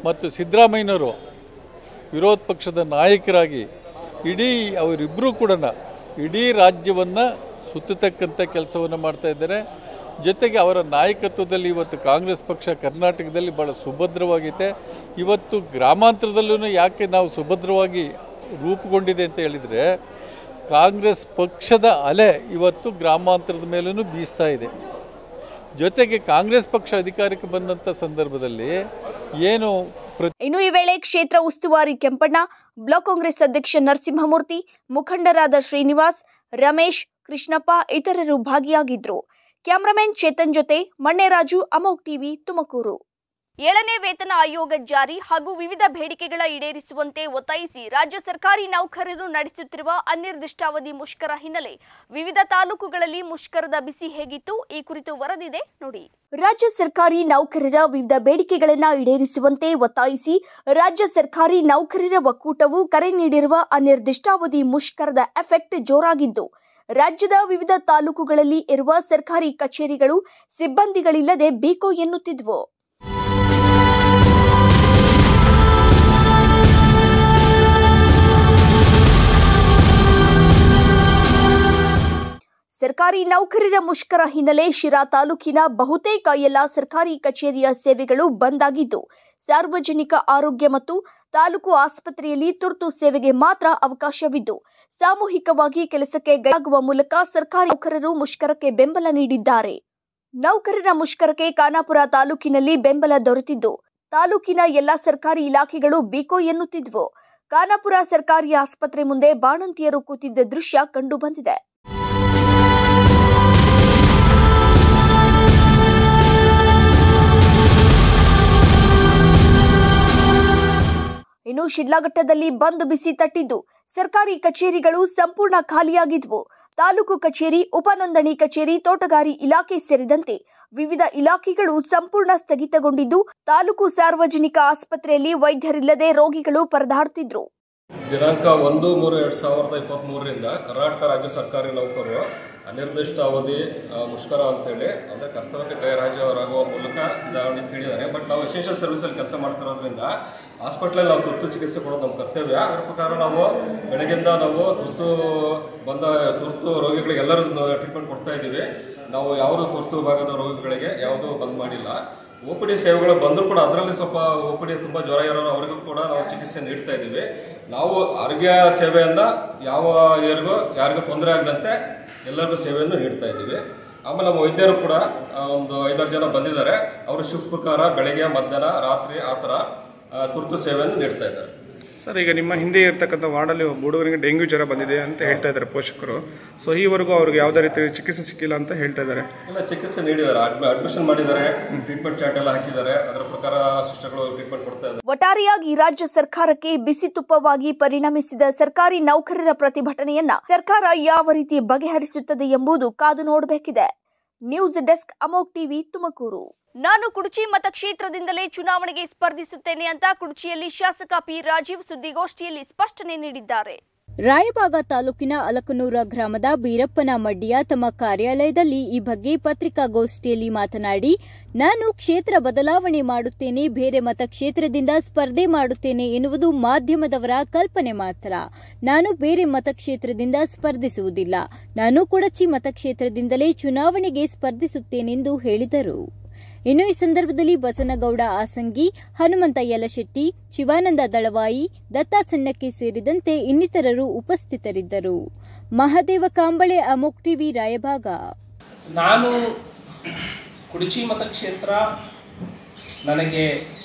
ಮತ್ತು ಸಿದ್ದರಾಮಯ್ಯನವರು ವಿರೋಧ ಪಕ್ಷದ ನಾಯಕರಾಗಿ ಇಡೀ ಅವರಿಬ್ಬರೂ ಕೂಡ ಇಡೀ ರಾಜ್ಯವನ್ನು ಸುತ್ತತಕ್ಕಂಥ ಕೆಲಸವನ್ನು ಮಾಡ್ತಾ ಇದ್ದಾರೆ ಜೊತೆಗೆ ಅವರ ನಾಯಕತ್ವದಲ್ಲಿ ಇವತ್ತು ಕಾಂಗ್ರೆಸ್ ಪಕ್ಷ ಕರ್ನಾಟಕದಲ್ಲಿ ಭಾಳ ಸುಭದ್ರವಾಗಿದೆ ಇವತ್ತು ಗ್ರಾಮಾಂತರದಲ್ಲೂ ಯಾಕೆ ನಾವು ಸುಭದ್ರವಾಗಿ ರೂಪುಗೊಂಡಿದೆ ಅಂತ ಹೇಳಿದರೆ ಕಾಂಗ್ರೆಸ್ ಪಕ್ಷದ ಅಲೆ ಇವತ್ತು ಗ್ರಾಮಾಂತರದ ಮೇಲೂ ಬೀಸ್ತಾ ಇದೆ ಜೊತೆಗೆ ಕಾಂಗ್ರೆಸ್ ಪಕ್ಷ ಅಧಿಕಾರಕ್ಕೆ ಬಂದಂಥ ಸಂದರ್ಭದಲ್ಲಿ ಏನು ಪ್ರ
ಇನ್ನು ಈ ವೇಳೆ ಕ್ಷೇತ್ರ ಉಸ್ತುವಾರಿ ಕೆಂಪಣ್ಣ ಬ್ಲಾಕ್ ಕಾಂಗ್ರೆಸ್ ಅಧ್ಯಕ್ಷ ನರಸಿಂಹಮೂರ್ತಿ ಮುಖಂಡರಾದ ಶ್ರೀನಿವಾಸ್ ರಮೇಶ್ ಕೃಷ್ಣಪ್ಪ ಇತರರು ಭಾಗಿಯಾಗಿದ್ರು ಕ್ಯಾಮರಾಮನ್ ಚೇತನ್ ಜೊತೆ ಮಣ್ಣೆರಾಜು ಅಮೋಕ್ ಟಿವಿ ತುಮಕೂರು ಏಳನೇ ವೇತನ ಆಯೋಗ ಜಾರಿ ಹಾಗೂ ವಿವಿಧ ಬೇಡಿಕೆಗಳ ಈಡೇರಿಸುವಂತೆ ಒತ್ತಾಯಿಸಿ ರಾಜ್ಯ ಸರ್ಕಾರಿ ನೌಕರರು ನಡೆಸುತ್ತಿರುವ ಅನಿರ್ದಿಷ್ಟಾವಧಿ ಮುಷ್ಕರ ಹಿನ್ನೆಲೆ ವಿವಿಧ ತಾಲೂಕುಗಳಲ್ಲಿ ಮುಷ್ಕರದ ಬಿಸಿ ಹೇಗಿತ್ತು ಈ ಕುರಿತು ವರದಿದೆ ನೋಡಿ ರಾಜ್ಯ ಸರ್ಕಾರಿ ನೌಕರರ ವಿವಿಧ ಬೇಡಿಕೆಗಳನ್ನ ಈಡೇರಿಸುವಂತೆ ಒತ್ತಾಯಿಸಿ ರಾಜ್ಯ ಸರ್ಕಾರಿ ನೌಕರರ ಒಕ್ಕೂಟವು ಕರೆ ನೀಡಿರುವ ಅನಿರ್ದಿಷ್ಟಾವಧಿ ಮುಷ್ಕರದ ಎಫೆಕ್ಟ್ ಜೋರಾಗಿದ್ದು ರಾಜ್ಯದ ವಿವಿಧ ತಾಲೂಕುಗಳಲ್ಲಿ ಇರುವ ಸರ್ಕಾರಿ ಕಚೇರಿಗಳು ಸಿಬ್ಬಂದಿಗಳಿಲ್ಲದೆ ಬೀಕೋ ಎನ್ನುತ್ತಿದ್ವು ಸರ್ಕಾರಿ ನೌಕರರ ಮುಷ್ಕರ ಹಿನ್ನೆಲೆ ಶಿರಾ ತಾಲೂಕಿನ ಬಹುತೇಕ ಎಲ್ಲ ಸರ್ಕಾರಿ ಕಚೇರಿಯ ಸೇವೆಗಳು ಬಂದ್ ಆಗಿದ್ದು ಸಾರ್ವಜನಿಕ ಆರೋಗ್ಯ ಮತ್ತು ತಾಲೂಕು ಆಸ್ಪತ್ರೆಯಲ್ಲಿ ತುರ್ತು ಸೇವೆಗೆ ಮಾತ್ರ ಅವಕಾಶವಿದ್ದು ಸಾಮೂಹಿಕವಾಗಿ ಕೆಲಸಕ್ಕೆ ಗೈರಾಗುವ ಮೂಲಕ ಸರ್ಕಾರಿ ನೌಕರರು ಮುಷ್ಕರಕ್ಕೆ ಬೆಂಬಲ ನೀಡಿದ್ದಾರೆ ನೌಕರರ ಮುಷ್ಕರಕ್ಕೆ ಖಾನಾಪುರ ತಾಲೂಕಿನಲ್ಲಿ ಬೆಂಬಲ ದೊರೆತಿದ್ದು ತಾಲೂಕಿನ ಎಲ್ಲಾ ಸರ್ಕಾರಿ ಇಲಾಖೆಗಳು ಬಿಕೋ ಎನ್ನುತ್ತಿದ್ವು ಖಾನಾಪುರ ಸರ್ಕಾರಿ ಆಸ್ಪತ್ರೆ ಮುಂದೆ ಬಾಣಂತಿಯರು ಕೂತಿದ್ದ ದೃಶ್ಯ ಕಂಡುಬಂದಿದೆ ಇನ್ನು ಶಿಡ್ಲಘಟ್ಟದಲ್ಲಿ ಬಂದ್ ಬಿಸಿ ತಟ್ಟಿದ್ದು ಸರ್ಕಾರಿ ಕಚೇರಿಗಳು ಸಂಪೂರ್ಣ ಖಾಲಿಯಾಗಿದ್ವು ತಾಲೂಕು ಕಚೇರಿ ಉಪನೋಂದಣಿ ಕಚೇರಿ ತೋಟಗಾರಿ ಇಲಾಖೆ ಸೇರಿದಂತೆ ವಿವಿಧ ಇಲಾಖೆಗಳು ಸಂಪೂರ್ಣ ಸ್ಥಗಿತಗೊಂಡಿದ್ದು ತಾಲೂಕು ಸಾರ್ವಜನಿಕ ಆಸ್ಪತ್ರೆಯಲ್ಲಿ ವೈದ್ಯರಿಲ್ಲದೆ ರೋಗಿಗಳು ಪರದಾಡ್ತಿದ್ರು
ದಿನಾಂಕ ಒಂದು ಮೂರು ಎರಡ್ ಸಾವಿರದ ಇಪ್ಪತ್ತ್ ಮೂರರಿಂದ ಕರ್ನಾಟಕ ರಾಜ್ಯ ಸರ್ಕಾರಿ ನೌಕರರು ಅನಿರ್ದಿಷ್ಟ ಅವಧಿ ಆ, ಮುಷ್ಕರ ಅಂತೇಳಿ ಅಂದ್ರೆ ಕರ್ತವ್ಯಕ್ಕೆ ಗೈರಾಜರಾಗುವ ಮೂಲಕ ಇದಾವಣಿ ಅಂತ ಹೇಳಿದ್ದಾರೆ ಬಟ್ ನಾವು ವಿಶೇಷ ಸರ್ವಿಸಲ್ಲಿ ಕೆಲಸ ಮಾಡ್ತಿರೋದ್ರಿಂದ ಹಾಸ್ಪಿಟ್ಲಲ್ಲಿ ನಾವು ತುರ್ತು ಚಿಕಿತ್ಸೆ ಕೊಡೋದು ನಮ್ಮ ಕರ್ತವ್ಯ ಅದರ ಪ್ರಕಾರ ನಾವು ಬೆಳಗಿಂದ ನಾವು ತುರ್ತು ಬಂದ ತುರ್ತು ರೋಗಿಗಳಿಗೆ ಎಲ್ಲರೂ ಟ್ರೀಟ್ಮೆಂಟ್ ಕೊಡ್ತಾ ಇದ್ದೀವಿ ನಾವು ಯಾವುದೋ ತುರ್ತು ಭಾಗದ ರೋಗಿಗಳಿಗೆ ಯಾವುದೂ ಬಂದ್ ಮಾಡಿಲ್ಲ ಒ ಪಿ ಡಿ ಸೇವೆಗಳು ಬಂದರೂ ಕೂಡ ಅದರಲ್ಲಿ ಸ್ವಲ್ಪ ಒ ಪಿ ಡಿ ತುಂಬ ಜ್ವರ ಇರೋರು ಅವರಿಗೂ ಕೂಡ ನಾವು ಚಿಕಿತ್ಸೆ ನೀಡ್ತಾ ಇದ್ದೀವಿ ನಾವು ಆರೋಗ್ಯ ಸೇವೆಯನ್ನ ಯಾವ ಯಾರಿಗೂ ಯಾರಿಗೂ ತೊಂದರೆ ಆಗದಂತೆ ಎಲ್ಲರಿಗೂ ಸೇವೆಯನ್ನು ನೀಡ್ತಾ ಇದ್ದೀವಿ ಆಮೇಲೆ ನಮ್ಮ ವೈದ್ಯರು ಕೂಡ ಆ, ಒಂದು ಐದಾರು ಜನ ಬಂದಿದ್ದಾರೆ ಅವರು ಶಿಫ್ಟ್ ಪ್ರಕಾರ ಬೆಳಗ್ಗೆ ಮಧ್ಯಾಹ್ನ ರಾತ್ರಿ ಆ ಥರ ಆ, ತುರ್ತು ಸೇವೆಯನ್ನು ನೀಡ್ತಾ ಇದ್ದಾರೆ
ಸರ್ ಈಗ ನಿಮ್ಮ ಹಿಂದೆ ಇರ್ತಕ್ಕಂಥ ವಾರ್ಡಲ್ಲಿ ಒಬ್ಬ ಹುಡುಗರಿಗೆ ಡೆಂಗ್ಯೂ ಜ್ವರ ಬಂದಿದೆ ಅಂತ ಹೇಳ್ತಾ ಇದ್ದಾರೆ ಪೋಷಕರು ಸೊ ಈವರೆಗೂ ಅವ್ರಿಗೆ ಯಾವುದೇ ರೀತಿ ಚಿಕಿತ್ಸೆ ಸಿಕ್ಕಿಲ್ಲ ಅಂತ ಹೇಳ್ತಾ ಇದ್ದಾರೆ
ಎಲ್ಲ ಚಿಕಿತ್ಸೆ ನೀಡಿದ್ದಾರೆ ಅಡ್ಮಿಷನ್ ಮಾಡಿದ್ದಾರೆ ಟ್ರೀಟ್ಮೆಂಟ್ ಚಾರ್ಟ್ ಎಲ್ಲ ಹಾಕಿದ್ದಾರೆ ಅದರ ಪ್ರಕಾರ ಸಿಸ್ಟರ್ಗಳು ಟ್ರೀಟ್ಮೆಂಟ್ ಕೊಡ್ತಾ ಇದ್ದಾರೆ
ಒಟ್ಟಾರೆಯಾಗಿ ರಾಜ್ಯ ಸರ್ಕಾರಕ್ಕೆ ಬಿಸಿ ತುಪ್ಪವಾಗಿ ಪರಿಣಮಿಸಿದ ಸರ್ಕಾರಿ ನೌಕರರ ಪ್ರತಿಭಟನೆಯನ್ನ ಸರ್ಕಾರ ಯಾವ ರೀತಿ ಬಗೆಹರಿಸುತ್ತದೆ ಎಂಬುದು ಕಾದು ನೋಡಬೇಕಿದೆ news desk Amogh TV Tumakuru ನಾನು ಕುಡುಚಿ ಮತಕ್ಷೇತ್ರದಿಂದಲೇ ಚುನಾವಣೆಗೆ ಸ್ಪರ್ಧಿಸುತ್ತೇನೆ ಅಂತ ಕುಡುಚಿಯಲ್ಲಿ ಶಾಸಕ ಪಿ ರಾಜೀವ್ ಸುದ್ದಿಗೋಷ್ಠಿಯಲ್ಲಿ ಸ್ಪಷ್ಟನೆ ನೀಡಿದ್ದಾರೆ
ರಾಯಬಾಗ ತಾಲೂಕಿನ ಅಲಕನೂರ ಗ್ರಾಮದ ಬೀರಪ್ಪನ ಮಡ್ಡಿಯ ತಮ್ಮ ಕಾರ್ಯಾಲಯದಲ್ಲಿ ಈ ಬಗ್ಗೆ ಪತ್ರಿಕಾಗೋಷ್ಠಿಯಲ್ಲಿ ಮಾತನಾಡಿ ನಾನು ಕ್ಷೇತ್ರ ಬದಲಾವಣೆ ಮಾಡುತ್ತೇನೆ ಬೇರೆ ಮತಕ್ಷೇತ್ರದಿಂದ ಸ್ಪರ್ಧೆ ಮಾಡುತ್ತೇನೆ ಎನ್ನುವುದು ಮಾಧ್ಯಮದವರ ಕಲ್ಪನೆ ಮಾತ್ರ ನಾನು ಬೇರೆ ಮತಕ್ಷೇತ್ರದಿಂದ ಸ್ಪರ್ಧಿಸುವುದಿಲ್ಲ ನಾನು ಕೊಡಚಿ ಮತಕ್ಷೇತ್ರದಿಂದಲೇ ಚುನಾವಣೆಗೆ ಸ್ಪರ್ಧಿಸುತ್ತೇನೆಂದು ಹೇಳಿದರು ಇನ್ನು ಈ ಸಂದರ್ಭದಲ್ಲಿ ಬಸನಗೌಡ ಆಸಂಗಿ ಹನುಮಂತ ಯಲಶೆಟ್ಟಿ ಶಿವಾನಂದ ದಳವಾಯಿ ದತ್ತಾ ಸಣ್ಣಕ್ಕೆ ಸೇರಿದಂತೆ ಇನ್ನಿತರರು ಉಪಸ್ಥಿತರಿದ್ದರು ಮಹದೇವ ಕಾಂಬಳೆ ಅಮೋಕ್ ಟಿವಿ ರಾಯಭಾಗ
ನಾನು ಕುಡಚಿ ಮತಕ್ಷೇತ್ರ ನನಗೆ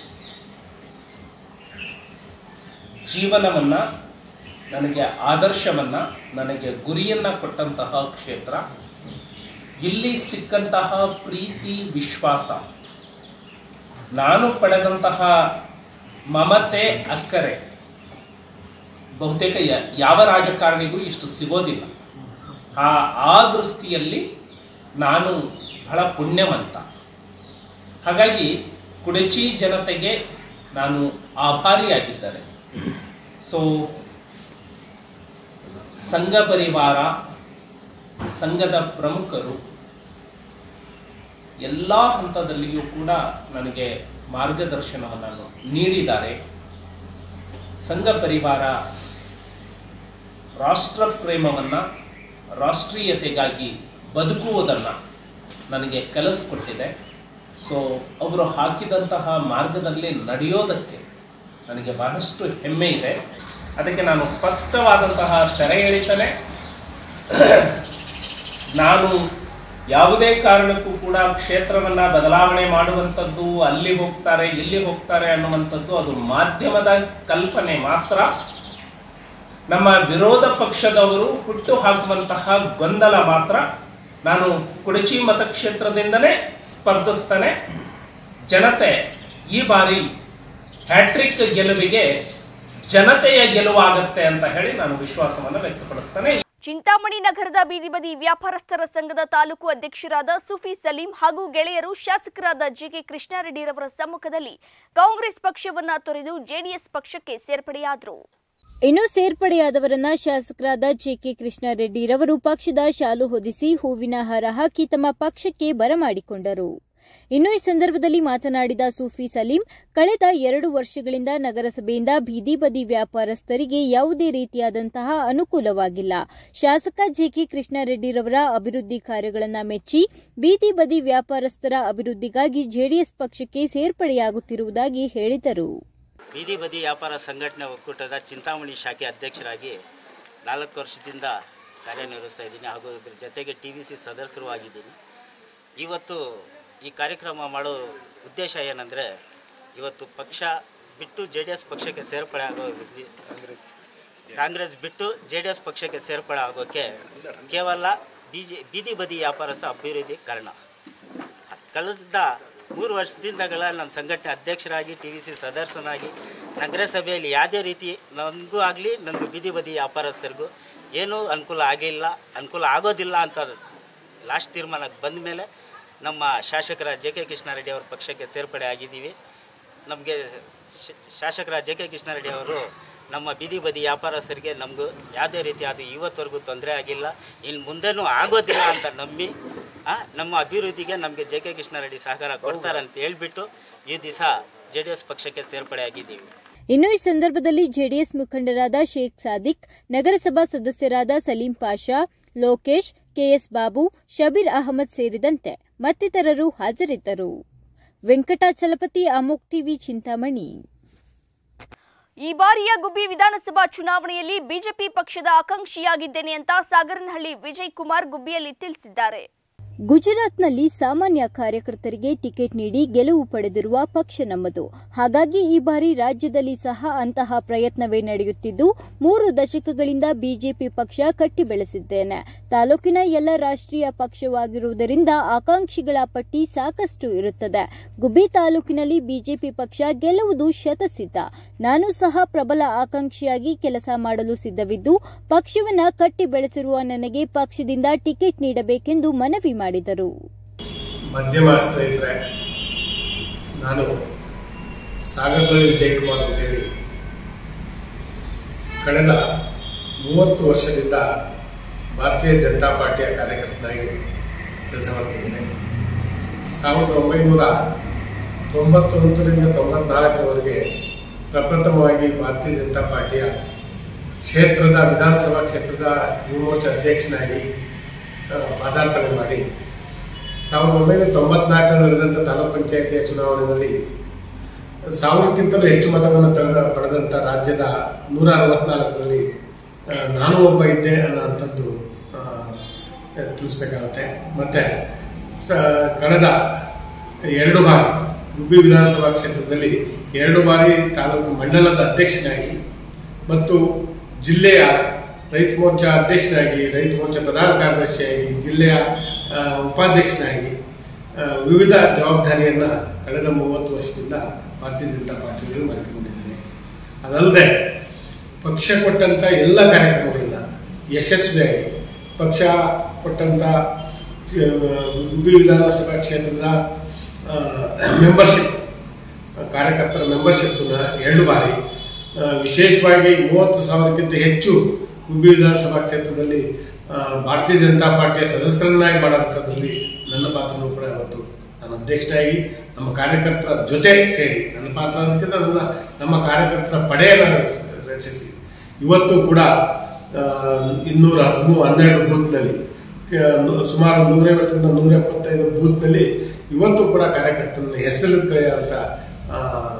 ಜೀವನವನ್ನು ನನಗೆ ಆದರ್ಶವನ್ನು ನನಗೆ ಗುರಿಯನ್ನು ಕೊಟ್ಟಂತಹ ಕ್ಷೇತ್ರ ಇಲ್ಲಿ ಸಿಕ್ಕಂತಹ ಪ್ರೀತಿ ವಿಶ್ವಾಸ ನಾನು ಪಡೆದಂತಹ ಮಮತೆ ಅಕ್ಕರೆ ಬಹುತೇಕ ಯ- ಯಾವ ರಾಜಕಾರಣಿಗೂ ಇಷ್ಟು ಸಿಗೋದಿಲ್ಲ ಆ ಆ ದೃಷ್ಟಿಯಲ್ಲಿ ನಾನು ಬಹಳ ಪುಣ್ಯವಂತ ಹಾಗಾಗಿ ಕುಡಚಿ ಜನತೆಗೆ ನಾನು ಆಭಾರಿಯಾಗಿದ್ದೇನೆ ಸೊ ಸಂಘ ಪರಿವಾರ ಸಂಘದ ಪ್ರಮುಖರು ಎಲ್ಲ ಹಂತದಲ್ಲಿಯೂ ಕೂಡ ನನಗೆ ಮಾರ್ಗದರ್ಶನವನ್ನು ನೀಡಿದ್ದಾರೆ ಸಂಘ ಪರಿವಾರ ರಾಷ್ಟ್ರ ಪ್ರೇಮವನ್ನು ರಾಷ್ಟ್ರೀಯತೆಗಾಗಿ ಬದುಕುವುದನ್ನು ನನಗೆ ಕಲಿಸ್ಕೊಟ್ಟಿದೆ ಸೊ ಅವರು ಹಾಕಿದಂತಹ ಮಾರ್ಗದಲ್ಲಿ ನಡೆಯೋದಕ್ಕೆ ನನಗೆ ಬಹಳಷ್ಟು ಹೆಮ್ಮೆ ಇದೆ ಅದಕ್ಕೆ ನಾನು ಸ್ಪಷ್ಟವಾದಂತಹ ತೆರೆ ಎಳಿತಾನೆ ನಾನು ಯಾವುದೇ ಕಾರಣಕ್ಕೂ ಕೂಡ ಕ್ಷೇತ್ರವನ್ನ ಬದಲಾವಣೆ ಮಾಡುವಂಥದ್ದು ಅಲ್ಲಿ ಹೋಗ್ತಾರೆ ಇಲ್ಲಿ ಹೋಗ್ತಾರೆ ಅನ್ನುವಂಥದ್ದು ಅದು ಮಾಧ್ಯಮದ ಕಲ್ಪನೆ ಮಾತ್ರ ನಮ್ಮ ವಿರೋಧ ಪಕ್ಷದವರು ಹುಟ್ಟು ಹಾಕುವಂತಹ ಗೊಂದಲ ಮಾತ್ರ ನಾನು ಕುಡಚಿ ಮತಕ್ಷೇತ್ರದಿಂದನೇ ಸ್ಪರ್ಧಿಸ್ತಾನೆ ಜನತೆ ಈ ಬಾರಿ ಹ್ಯಾಟ್ರಿಕ್ ಗೆಲುವಿಗೆ ಜನತೆಯ ಗೆಲುವಾಗತ್ತೆ ಅಂತ ಹೇಳಿ ನಾನು ವಿಶ್ವಾಸವನ್ನು ವ್ಯಕ್ತಪಡಿಸ್ತೇನೆ
ಚಿಂತಾಮಣಿ ನಗರದ ಬೀದಿ ಬದಿ ವ್ಯಾಪಾರಸ್ಥರ ಸಂಘದ ತಾಲೂಕು ಅಧ್ಯಕ್ಷರಾದ ಸುಫಿ ಸಲೀಂ ಹಾಗೂ ಗೆಳೆಯರು ಶಾಸಕರಾದ ಜಿಕೆ ಕೃಷ್ಣಾರೆಡ್ಡಿರವರ ಸಮ್ಮುಖದಲ್ಲಿ ಕಾಂಗ್ರೆಸ್ ಪಕ್ಷವನ್ನ ತೊರೆದು ಜೆಡಿಎಸ್ ಪಕ್ಷಕ್ಕೆ ಸೇರ್ಪಡೆಯಾದರು
ಇನ್ನು ಸೇರ್ಪಡೆಯಾದವರನ್ನ ಶಾಸಕರಾದ ಜೆಕೆ ಕೃಷ್ಣಾರೆಡ್ಡಿರವರು ಪಕ್ಷದ ಶಾಲು ಹೊದಿಸಿ ಹೂವಿನ ಹಾರ ಹಾಕಿ ತಮ್ಮ ಪಕ್ಷಕ್ಕೆ ಬರಮಾಡಿಕೊಂಡರು ಇನ್ನು ಈ ಸಂದರ್ಭದಲ್ಲಿ ಮಾತನಾಡಿದ ಸೂಫಿ ಸಲೀಂ ಕಳೆದ ಎರಡು ವರ್ಷಗಳಿಂದ ನಗರಸಭೆಯಿಂದ ಬೀದಿ ಬದಿ ವ್ಯಾಪಾರಸ್ಥರಿಗೆ ಯಾವುದೇ ರೀತಿಯಾದಂತಹ ಅನುಕೂಲವಾಗಿಲ್ಲ ಶಾಸಕ ಜೆಕೆ ಕೃಷ್ಣಾರೆಡ್ಡಿರವರ ಅಭಿವೃದ್ಧಿ ಕಾರ್ಯಗಳನ್ನು ಮೆಚ್ಚಿ ಬೀದಿ ಬದಿ ವ್ಯಾಪಾರಸ್ಥರ ಅಭಿವೃದ್ಧಿಗಾಗಿ ಜೆಡಿಎಸ್ ಪಕ್ಷಕ್ಕೆ ಸೇರ್ಪಡೆಯಾಗುತ್ತಿರುವುದಾಗಿ ಹೇಳಿದರು
ಬೀದಿ ಬದಿ ವ್ಯಾಪಾರ ಸಂಘಟನೆ ಒಕ್ಕೂಟದ ಚಿಂತಾಮಣಿ ಶಾಖೆ ಅಧ್ಯಕ್ಷರಾಗಿ ನಾಲ್ಕು ವರ್ಷದಿಂದ ಕಾರ್ಯನಿರ್ವಹಿಸ್ತಾ ಇದ್ದೀನಿ ಹಾಗೂ ಇದ್ರ ಜೊತೆಗೆ ಟಿ ವಿ ಸಿ ಸದಸ್ಯರು ಆಗಿದ್ದೀನಿ ಇವತ್ತು ಈ ಕಾರ್ಯಕ್ರಮ ಮಾಡೋ ಉದ್ದೇಶ ಏನಂದರೆ ಇವತ್ತು ಪಕ್ಷ ಬಿಟ್ಟು ಜೆ ಡಿ ಎಸ್ ಪಕ್ಷಕ್ಕೆ ಸೇರ್ಪಡೆ ಆಗೋ ವಿ- ಕಾಂಗ್ರೆಸ್ ಬಿಟ್ಟು ಜೆ ಡಿ ಎಸ್ ಪಕ್ಷಕ್ಕೆ ಸೇರ್ಪಡೆ ಆಗೋಕ್ಕೆ ಕೇವಲ ಬಿ ಜೆ ಬೀದಿ ಬದಿ ವ್ಯಾಪಾರಸ್ಥ ಅಭಿವೃದ್ಧಿ ಕಾರಣ ಕಳೆದ ಮೂರು ವರ್ಷದಿಂದಗಳ ನನ್ನ ಸಂಘಟನೆ ಅಧ್ಯಕ್ಷರಾಗಿ ಟಿ ವಿ ಸಿ ಸದಸ್ಯನಾಗಿ ನಗರಸಭೆಯಲ್ಲಿ ಯಾವುದೇ ರೀತಿ ನನಗೂ ಆಗಲಿ ನನ್ನ ಬೀದಿ ಬದಿ ವ್ಯಾಪಾರಸ್ಥರಿಗೂ ಏನೂ ಅನುಕೂಲ ಆಗಿಲ್ಲ ಅನುಕೂಲ ಆಗೋದಿಲ್ಲ ಅಂತ ಲಾಸ್ಟ್ ತೀರ್ಮಾನಕ್ಕೆ ಬಂದ ಮೇಲೆ ನಮ್ಮ ಶಾಸಕರ ಜೆ ಕೆ ಕೃಷ್ಣಾರೆಡ್ಡಿ ಅವ್ರ ಪಕ್ಷಕ್ಕೆ ಸೇರ್ಪಡೆ ಆಗಿದ್ದೀವಿ ನಮಗೆ ಶಾಸಕರ ಜೆ ಕೆ ಕೃಷ್ಣಾರೆಡ್ಡಿ ಅವರು ನಮ್ಮ ಬೀದಿ ಬದಿ ವ್ಯಾಪಾರಸ್ಥರಿಗೆ ನಮಗೂ ಯಾವುದೇ ರೀತಿಯಾದ ಇವತ್ತವರೆಗೂ ತೊಂದರೆ ಆಗಿಲ್ಲ ಇನ್ನು ಮುಂದೆನೂ ಆಗೋದಿಲ್ಲ ಅಂತ ನಂಬಿ ಆ, ನಮ್ಮ ಅಭಿವೃದ್ಧಿಗೆ ನಮಗೆ ಜೆ ಕೆ ಕೃಷ್ಣಾರೆಡ್ಡಿ ಸಹಕಾರ ಕೊಡ್ತಾರೆ ಅಂತ ಹೇಳ್ಬಿಟ್ಟು ಈ ದಿವಸ ಜೆ ಡಿ ಎಸ್ ಪಕ್ಷಕ್ಕೆ ಸೇರ್ಪಡೆ ಆಗಿದ್ದೀವಿ
ಇನ್ನು ಈ ಸಂದರ್ಭದಲ್ಲಿ ಜೆಡಿಎಸ್ ಮುಖಂಡರಾದ ಶೇಖ್ ಸಾದಿಕ್ ನಗರಸಭಾ ಸದಸ್ಯರಾದ ಸಲೀಂ ಪಾಷಾ ಲೋಕೇಶ್ ಕೆಎಸ್ ಬಾಬು ಶಬೀರ್ ಅಹಮದ್ ಸೇರಿದಂತೆ ಮತ್ತಿತರರು ಹಾಜರಿದ್ದರು ವೆಂಕಟಾಚಲಪತಿ ಅಮೋಕ್ ಟಿವಿ ಚಿಂತಾಮಣಿ
ಈ ಬಾರಿಯ ಗುಬ್ಬಿ ವಿಧಾನಸಭಾ ಚುನಾವಣೆಯಲ್ಲಿ ಬಿಜೆಪಿ ಪಕ್ಷದ ಆಕಾಂಕ್ಷಿಯಾಗಿದ್ದೇನೆ ಅಂತ ಸಾಗರನಹಳ್ಳಿ ವಿಜಯ್ ಕುಮಾರ್ ಗುಬ್ಬಿಯಲ್ಲಿ ತಿಳಿಸಿದ್ದಾರೆ
ಗುಜರಾತ್ನಲ್ಲಿ ಸಾಮಾನ್ಯ ಕಾರ್ಯಕರ್ತರಿಗೆ ಟಿಕೆಟ್ ನೀಡಿ ಗೆಲುವು ಪಡೆದಿರುವ ಪಕ್ಷ ನಮ್ಮದು ಹಾಗಾಗಿ ಈ ಬಾರಿ ರಾಜ್ಯದಲ್ಲಿ ಸಹ ಅಂತಹ ಪ್ರಯತ್ನವೇ ನಡೆಯುತ್ತಿದ್ದು ಮೂರು ದಶಕಗಳಿಂದ ಬಿಜೆಪಿ ಪಕ್ಷ ಕಟ್ಟಿ ಬೆಳೆಸಿದ್ದೇನೆ ತಾಲೂಕಿನ ಎಲ್ಲ ರಾಷ್ಟ್ರೀಯ ಪಕ್ಷವಾಗಿರುವುದರಿಂದ ಆಕಾಂಕ್ಷಿಗಳ ಪಟ್ಟಿ ಸಾಕಷ್ಟು ಇರುತ್ತದೆ ಗುಬ್ಬಿ ತಾಲೂಕಿನಲ್ಲಿ ಬಿಜೆಪಿ ಪಕ್ಷ ಗೆಲ್ಲುವುದು ಶತಸಿದ್ಧ ನಾನು ಸಹ ಪ್ರಬಲ ಆಕಾಂಕ್ಷಿಯಾಗಿ ಕೆಲಸ ಮಾಡಲು ಸಿದ್ಧವಿದ್ದು ಪಕ್ಷವನ್ನ ಕಟ್ಟಿ ಬೆಳೆಸಿರುವ ನನಗೆ ಪಕ್ಷದಿಂದ ಟಿಕೆಟ್ ನೀಡಬೇಕೆಂದು ಮನವಿ ಮಾಡಿದರು
ಮಾಧ್ಯಮ ಸ್ನೇಹಿತರೆ ನಾನು ಸಾಗರದಲ್ಲಿ ವಿಜಯಕುಮಾರ್ ಅಂತೇಳಿ ಕಳೆದ ಮೂವತ್ತು ವರ್ಷದಿಂದ ಭಾರತೀಯ ಜನತಾ ಪಾರ್ಟಿಯ ಕಾರ್ಯಕರ್ತನಾಗಿ ಕೆಲಸ ಮಾಡ್ತಿದ್ದೇನೆ ಸಾವಿರದ ಒಂಬೈನೂರ ತೊಂಬತ್ತೊಂದರಿಂದ ತೊಂಬತ್ನಾಲ್ಕರವರೆಗೆ ಪ್ರಪ್ರಥಮವಾಗಿ ಭಾರತೀಯ ಜನತಾ ಪಾರ್ಟಿಯ ಕ್ಷೇತ್ರದ ವಿಧಾನಸಭಾ ಕ್ಷೇತ್ರದ ಯುವ ಮೋರ್ಚಾ ಅಧ್ಯಕ್ಷನಾಗಿ ಆ, ಪದಾರ್ಪಣೆ ಮಾಡಿ ಸಾವಿರದ ಒಂಬೈನೂರ ತೊಂಬತ್ನಾಲ್ಕರಲ್ಲಿ ನಡೆದಂಥ ತಾಲೂಕ್ ಪಂಚಾಯಿತಿಯ ಚುನಾವಣೆಯಲ್ಲಿ ಸಾವಿರಕ್ಕಿಂತಲೂ ಹೆಚ್ಚು ಮತವನ್ನು ತಳೆದ ಪಡೆದಂಥ ರಾಜ್ಯದ ನೂರ ಅರವತ್ನಾಲ್ಕರಲ್ಲಿ ಆ, ನಾನು ಒಬ್ಬ ಇದ್ದೆ ಅನ್ನೋಂಥದ್ದು ಆ, ತಿಳಿಸ್ಬೇಕಾಗತ್ತೆ ಮತ್ತು ಸ ಕಳೆದ ಎರಡು ಬಾರಿ ಗುಬ್ಬಿ ವಿಧಾನಸಭಾ ಕ್ಷೇತ್ರದಲ್ಲಿ ಎರಡು ಬಾರಿ ತಾಲೂಕು ಮಂಡಲದ ಅಧ್ಯಕ್ಷನಾಗಿ ಮತ್ತು ಜಿಲ್ಲೆಯ ರೈತ ಮೋರ್ಚಾ ಅಧ್ಯಕ್ಷನಾಗಿ ರೈತ ಮೋರ್ಚಾ ಪ್ರಧಾನ ಕಾರ್ಯದರ್ಶಿಯಾಗಿ ಜಿಲ್ಲೆಯ ಆ, ಉಪಾಧ್ಯಕ್ಷನಾಗಿ ಆ, ವಿವಿಧ ಜವಾಬ್ದಾರಿಯನ್ನು ಕಳೆದ ಮೂವತ್ತು ವರ್ಷದಿಂದ ಭಾರತೀಯ ಜನತಾ ಪಾರ್ಟಿಗಳು ಮಾಡಿಕೊಂಡಿದ್ದಾರೆ ಅದಲ್ಲದೆ ಪಕ್ಷ ಕೊಟ್ಟಂಥ ಎಲ್ಲ ಕಾರ್ಯಕ್ರಮಗಳನ್ನ ಯಶಸ್ವಿಯಾಗಿ ಪಕ್ಷ ಕೊಟ್ಟಂಥ ಚ- ಗುಬ್ಬಿ ವಿಧಾನಸಭಾ ಕ್ಷೇತ್ರದ ಮೆಂಬರ್ಶಿಪ್ ಕಾರ್ಯಕರ್ತರ ಮೆಂಬರ್ಶಿಪ್ನ ಎರಡು ಬಾರಿ ಆ, ವಿಶೇಷವಾಗಿ ಮೂವತ್ತು ಸಾವಿರಕ್ಕಿಂತ ಹೆಚ್ಚು ಗುಬ್ಬಿ ವಿಧಾನಸಭಾ ಕ್ಷೇತ್ರದಲ್ಲಿ ಆ, ಭಾರತೀಯ ಜನತಾ ಪಾರ್ಟಿಯ ಸದಸ್ಯರನ್ನಾಗಿ ಮಾಡೋಂಥದ್ರಲ್ಲಿ ನನ್ನ ಪಾತ್ರನೂ ಕೂಡ ಇವತ್ತು ನಾನು ಅಧ್ಯಕ್ಷನಾಗಿ ನಮ್ಮ ಕಾರ್ಯಕರ್ತರ ಜೊತೆ ಸೇರಿ ನನ್ನ ಪಾತ್ರ ಅನ್ನೋದಕ್ಕಿಂತ ನನ್ನ ನಮ್ಮ ಕಾರ್ಯಕರ್ತರ ಪಡೆಯನ್ನು ರಚಿಸಿ ಇವತ್ತು ಕೂಡ ಆ, ಇನ್ನೂರ ಹದಿಮೂರು ಹನ್ನೆರಡು ಬೂತ್ನಲ್ಲಿ ಕ- ಸುಮಾರು ನೂರೈವತ್ತರಿಂದ ನೂರ ಎಪ್ಪತ್ತೈದು ಬೂತ್ನಲ್ಲಿ ಇವತ್ತು ಕೂಡ ಕಾರ್ಯಕರ್ತರನ್ನ ಹೆಸರು ಕರೆಯುವಂಥ ಆ,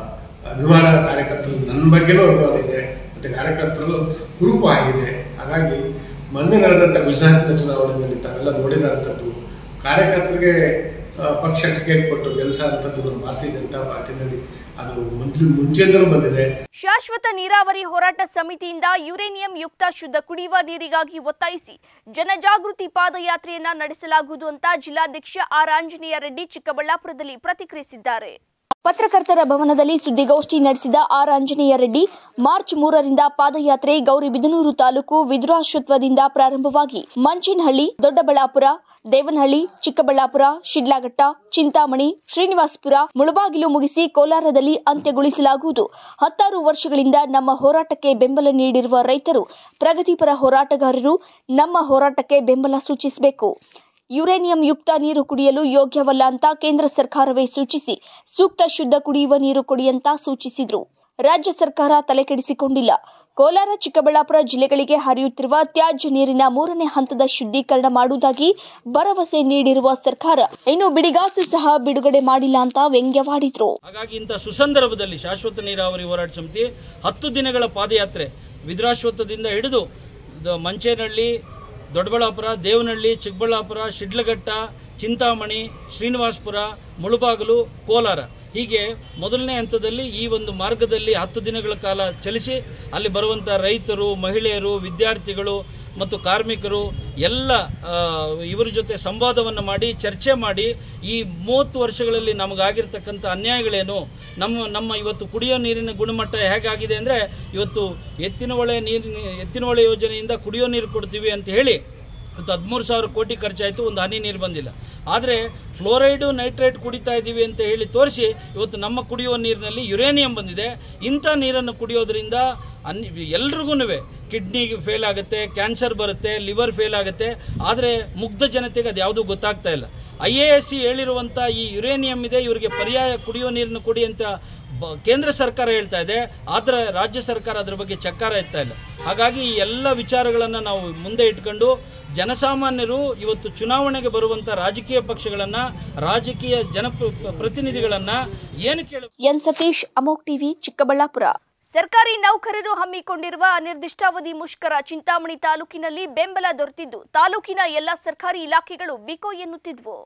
ಅಭಿಮಾನ ಕಾರ್ಯಕರ್ತರು ನನ್ನ ಬಗ್ಗೆನೂ ಅಭಿಮಾನ ಇದೆ ಮತ್ತು ಕಾರ್ಯಕರ್ತರು ಹುರುಪು ಆಗಿದೆ ಹಾಗಾಗಿ ಮೊನ್ನೆ ನಡೆದಂಥ ಗುಜರಾತಿನ ಚುನಾವಣೆಯಲ್ಲಿ ತಾವೆಲ್ಲ ನೋಡಿದಂಥದ್ದು ಕಾರ್ಯಕರ್ತರಿಗೆ ಆ, ಪಕ್ಷ ಟಿಕೆಟ್ ಕೊಟ್ಟು ಗೆಲ್ಲಿಸೋಂಥದ್ದು ನಮ್ಮ ಭಾರತೀಯ ಜನತಾ ಪಾರ್ಟಿನಲ್ಲಿ ಅದು ಮುಂಚೆ ಮುಂಚೆಯಿಂದಲೂ ಬಂದಿದೆ
ಶಾಶ್ವತ ನೀರಾವರಿ ಹೋರಾಟ ಸಮಿತಿಯಿಂದ ಯುರೇನಿಯಂ ಯುಕ್ತ ಶುದ್ಧ ಕುಡಿಯುವ ನೀರಿಗಾಗಿ ಒತ್ತಾಯಿಸಿ ಜನಜಾಗೃತಿ ಪಾದಯಾತ್ರೆಯನ್ನ ನಡೆಸಲಾಗುವುದು ಅಂತ ಜಿಲ್ಲಾಧ್ಯಕ್ಷ ಆರ್ ಆಂಜನೇಯ ರೆಡ್ಡಿ ಚಿಕ್ಕಬಳ್ಳಾಪುರದಲ್ಲಿ ಪ್ರತಿಕ್ರಿಯಿಸಿದ್ದಾರೆ ಪತ್ರಕರ್ತರ ಭವನದಲ್ಲಿ ಸುದ್ದಿಗೋಷ್ಠಿ ನಡೆಸಿದ ಆರ್ ಆಂಜನೇಯ ರೆಡ್ಡಿ ಮಾರ್ಚ್ ಮೂರರಿಂದ ಪಾದಯಾತ್ರೆ ಗೌರಿಬಿದನೂರು ತಾಲೂಕು ವಿದುರಾಶ್ವತ್ವದಿಂದ ಪ್ರಾರಂಭವಾಗಿ ಮಂಚೇನಹಳ್ಳಿ ದೊಡ್ಡಬಳ್ಳಾಪುರ ದೇವನಹಳ್ಳಿ ಚಿಕ್ಕಬಳ್ಳಾಪುರ ಶಿಡ್ಲಾಘಟ್ಟ ಚಿಂತಾಮಣಿ ಶ್ರೀನಿವಾಸಪುರ ಮುಳಬಾಗಿಲು ಮುಗಿಸಿ ಕೋಲಾರದಲ್ಲಿ ಅಂತ್ಯಗೊಳಿಸಲಾಗುವುದು ಹತ್ತಾರು ವರ್ಷಗಳಿಂದ ನಮ್ಮ ಹೋರಾಟಕ್ಕೆ ಬೆಂಬಲ ನೀಡಿರುವ ರೈತರು ಪ್ರಗತಿಪರ ಹೋರಾಟಗಾರರು ನಮ್ಮ ಹೋರಾಟಕ್ಕೆ ಬೆಂಬಲ ಸೂಚಿಸಬೇಕು ಯುರೇನಿಯಂ ಯುಕ್ತ ನೀರು ಕುಡಿಯಲು ಯೋಗ್ಯವಲ್ಲ ಅಂತ ಕೇಂದ್ರ ಸರ್ಕಾರವೇ ಸೂಚಿಸಿ ಸೂಕ್ತ ಶುದ್ಧ ಕುಡಿಯುವ ನೀರು ಕೊಡಿ ಅಂತ ಸೂಚಿಸಿದ್ರು ರಾಜ್ಯ ಸರ್ಕಾರ ತಲೆಕೆಡಿಸಿಕೊಂಡಿಲ್ಲ ಕೋಲಾರ ಚಿಕ್ಕಬಳ್ಳಾಪುರ ಜಿಲ್ಲೆಗಳಿಗೆ ಹರಿಯುತ್ತಿರುವ ತ್ಯಾಜ್ಯ ನೀರಿನ ಮೂರನೇ ಹಂತದ ಶುದ್ಧೀಕರಣ ಮಾಡುವುದಾಗಿ ಭರವಸೆ ನೀಡಿರುವ ಸರ್ಕಾರ ಇನ್ನು ಬಿಡಿಗಾಸು ಸಹ ಬಿಡುಗಡೆ ಮಾಡಿಲ್ಲ ಅಂತ ವ್ಯಂಗ್ಯವಾಡಿದ್ರು
ಹಾಗಾಗಿ ಇಂಥ ಸುಸಂದರ್ಭದಲ್ಲಿ ಶಾಶ್ವತ ನೀರಾವರಿ ಹೋರಾಟ ಸಮಿತಿ ಹತ್ತು ದಿನಗಳ ಪಾದಯಾತ್ರೆ ವಿದ್ರಾಶ್ವತ್ಥದಿಂದ ಹಿಡಿದು ದ- ಮಂಚೇನಹಳ್ಳಿ ದೊಡ್ಡಬಳ್ಳಾಪುರ ದೇವನಹಳ್ಳಿ ಚಿಕ್ಕಬಳ್ಳಾಪುರ ಶಿಡ್ಲಘಟ್ಟ ಚಿಂತಾಮಣಿ ಶ್ರೀನಿವಾಸಪುರ ಮುಳುಬಾಗಿಲು ಕೋಲಾರ ಹೀಗೆ ಮೊದಲನೇ ಹಂತದಲ್ಲಿ ಈ ಒಂದು ಮಾರ್ಗದಲ್ಲಿ ಹತ್ತು ದಿನಗಳ ಕಾಲ ಚಲಿಸಿ ಅಲ್ಲಿ ಬರುವಂಥ ರೈತರು ಮಹಿಳೆಯರು ವಿದ್ಯಾರ್ಥಿಗಳು ಮತ್ತು ಕಾರ್ಮಿಕರು ಎಲ್ಲ ಆ, ಇವರ ಜೊತೆ ಸಂವಾದವನ್ನು ಮಾಡಿ ಚರ್ಚೆ ಮಾಡಿ ಈ ಮೂವತ್ತು ವರ್ಷಗಳಲ್ಲಿ ನಮಗಾಗಿರ್ತಕ್ಕಂಥ ಅನ್ಯಾಯಗಳೇನು ನಮ್ಮ ನಮ್ಮ ಇವತ್ತು ಕುಡಿಯೋ ನೀರಿನ ಗುಣಮಟ್ಟ ಹೇಗಾಗಿದೆ ಅಂದರೆ ಇವತ್ತು ಎತ್ತಿನ ಹೊಳೆ ನೀರಿನ ಎತ್ತಿನ ಹೊಳೆ ಯೋಜನೆಯಿಂದ ಕುಡಿಯೋ ನೀರು ಕೊಡ್ತೀವಿ ಅಂತ ಹೇಳಿ ಇವತ್ತು ಹದಿಮೂರು ಸಾವಿರ ಕೋಟಿ ಖರ್ಚಾಯಿತು ಒಂದು ಹನಿ ನೀರು ಬಂದಿಲ್ಲ ಆದರೆ ಫ್ಲೋರೈಡು ನೈಟ್ರೇಟ್ ಕುಡಿತಾ ಇದ್ದೀವಿ ಅಂತ ಹೇಳಿ ತೋರಿಸಿ ಇವತ್ತು ನಮ್ಮ ಕುಡಿಯುವ ನೀರಿನಲ್ಲಿ ಯುರೇನಿಯಂ ಬಂದಿದೆ ಇಂಥ ನೀರನ್ನು ಕುಡಿಯೋದ್ರಿಂದ ಅನ್ ಎಲ್ರಿಗೂ ಕಿಡ್ನಿಗೆ ಫೇಲ್ ಆಗುತ್ತೆ ಕ್ಯಾನ್ಸರ್ ಬರುತ್ತೆ ಲಿವರ್ ಫೇಲ್ ಆಗುತ್ತೆ ಆದರೆ ಮುಗ್ಧ ಜನತೆಗೆ ಅದು ಯಾವುದೂ ಗೊತ್ತಾಗ್ತಾ ಇಲ್ಲ ಐ ಎ ಎಸ್ ಸಿ ಹೇಳಿರುವಂಥ ಈ ಯುರೇನಿಯಂ ಇದೆ ಇವರಿಗೆ ಪರ್ಯಾಯ ಕುಡಿಯೋ ನೀರನ್ನು ಕೊಡಿ ಅಂತ ಬ ಕೇಂದ್ರ ಸರ್ಕಾರ ಹೇಳ್ತಾ ಇದೆ ಆದರೆ ರಾಜ್ಯ ಸರ್ಕಾರ ಅದರ ಬಗ್ಗೆ ಚಕ್ಕಾರ ಎತ್ತಾ ಇಲ್ಲ ಹಾಗಾಗಿ ಈ ಎಲ್ಲ ವಿಚಾರಗಳನ್ನು ನಾವು ಮುಂದೆ ಇಟ್ಕೊಂಡು ಜನಸಾಮಾನ್ಯರು ಇವತ್ತು ಚುನಾವಣೆಗೆ ಬರುವಂಥ ರಾಜಕೀಯ ಪಕ್ಷಗಳನ್ನು ರಾಜಕೀಯ ಜನಪ್ರ ಪ್ರತಿನಿಧಿಗಳನ್ನು ಏನು ಕೇಳ
ಎನ್ ಸತೀಶ್ ಅಮೋಕ್ ಟಿವಿ ಚಿಕ್ಕಬಳ್ಳಾಪುರ ಸರ್ಕಾರಿ ನೌಕರರು ಹಮ್ಮಿಕೊಂಡಿರುವ ಅನಿರ್ದಿಷ್ಟಾವಧಿ ಮುಷ್ಕರ ಚಿಂತಾಮಣಿ ತಾಲೂಕಿನಲ್ಲಿ ಬೆಂಬಲ ದೊರೆತಿದ್ದು ತಾಲೂಕಿನ ಎಲ್ಲ ಸರ್ಕಾರಿ ಇಲಾಖೆಗಳು ಬಿಕೋ ಎನ್ನುತ್ತಿದ್ವು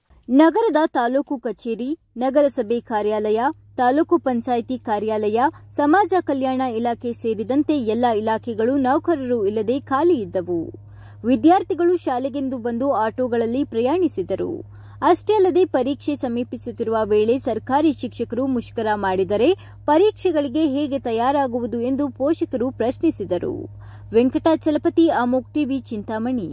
ನಗರದ ತಾಲೂಕು ಕಚೇರಿ ನಗರಸಭೆ ಕಾರ್ಯಾಲಯ ತಾಲೂಕು ಪಂಚಾಯಿತಿ ಕಾರ್ಯಾಲಯ ಸಮಾಜ ಕಲ್ಯಾಣ ಇಲಾಖೆ ಸೇರಿದಂತೆ ಎಲ್ಲ ಇಲಾಖೆಗಳು ನೌಕರರು ಇಲ್ಲದೆ ಖಾಲಿ ಇದ್ದವು ವಿದ್ಯಾರ್ಥಿಗಳು ಶಾಲೆಗೆಂದು ಬಂದು ಆಟೋಗಳಲ್ಲಿ ಪ್ರಯಾಣಿಸಿದರು ಅಷ್ಟೇ ಅಲ್ಲದೆ ಪರೀಕ್ಷೆ ಸಮೀಪಿಸುತ್ತಿರುವ ವೇಳೆ ಸರ್ಕಾರಿ ಶಿಕ್ಷಕರು ಮುಷ್ಕರ ಮಾಡಿದರೆ ಪರೀಕ್ಷೆಗಳಿಗೆ ಹೇಗೆ ತಯಾರಾಗುವುದು ಎಂದು ಪೋಷಕರು ಪ್ರಶ್ನಿಸಿದರು ವೆಂಕಟಾಚಲಪತಿ ಅಮೋಕ್ ಟಿವಿ ಚಿಂತಾಮಣಿ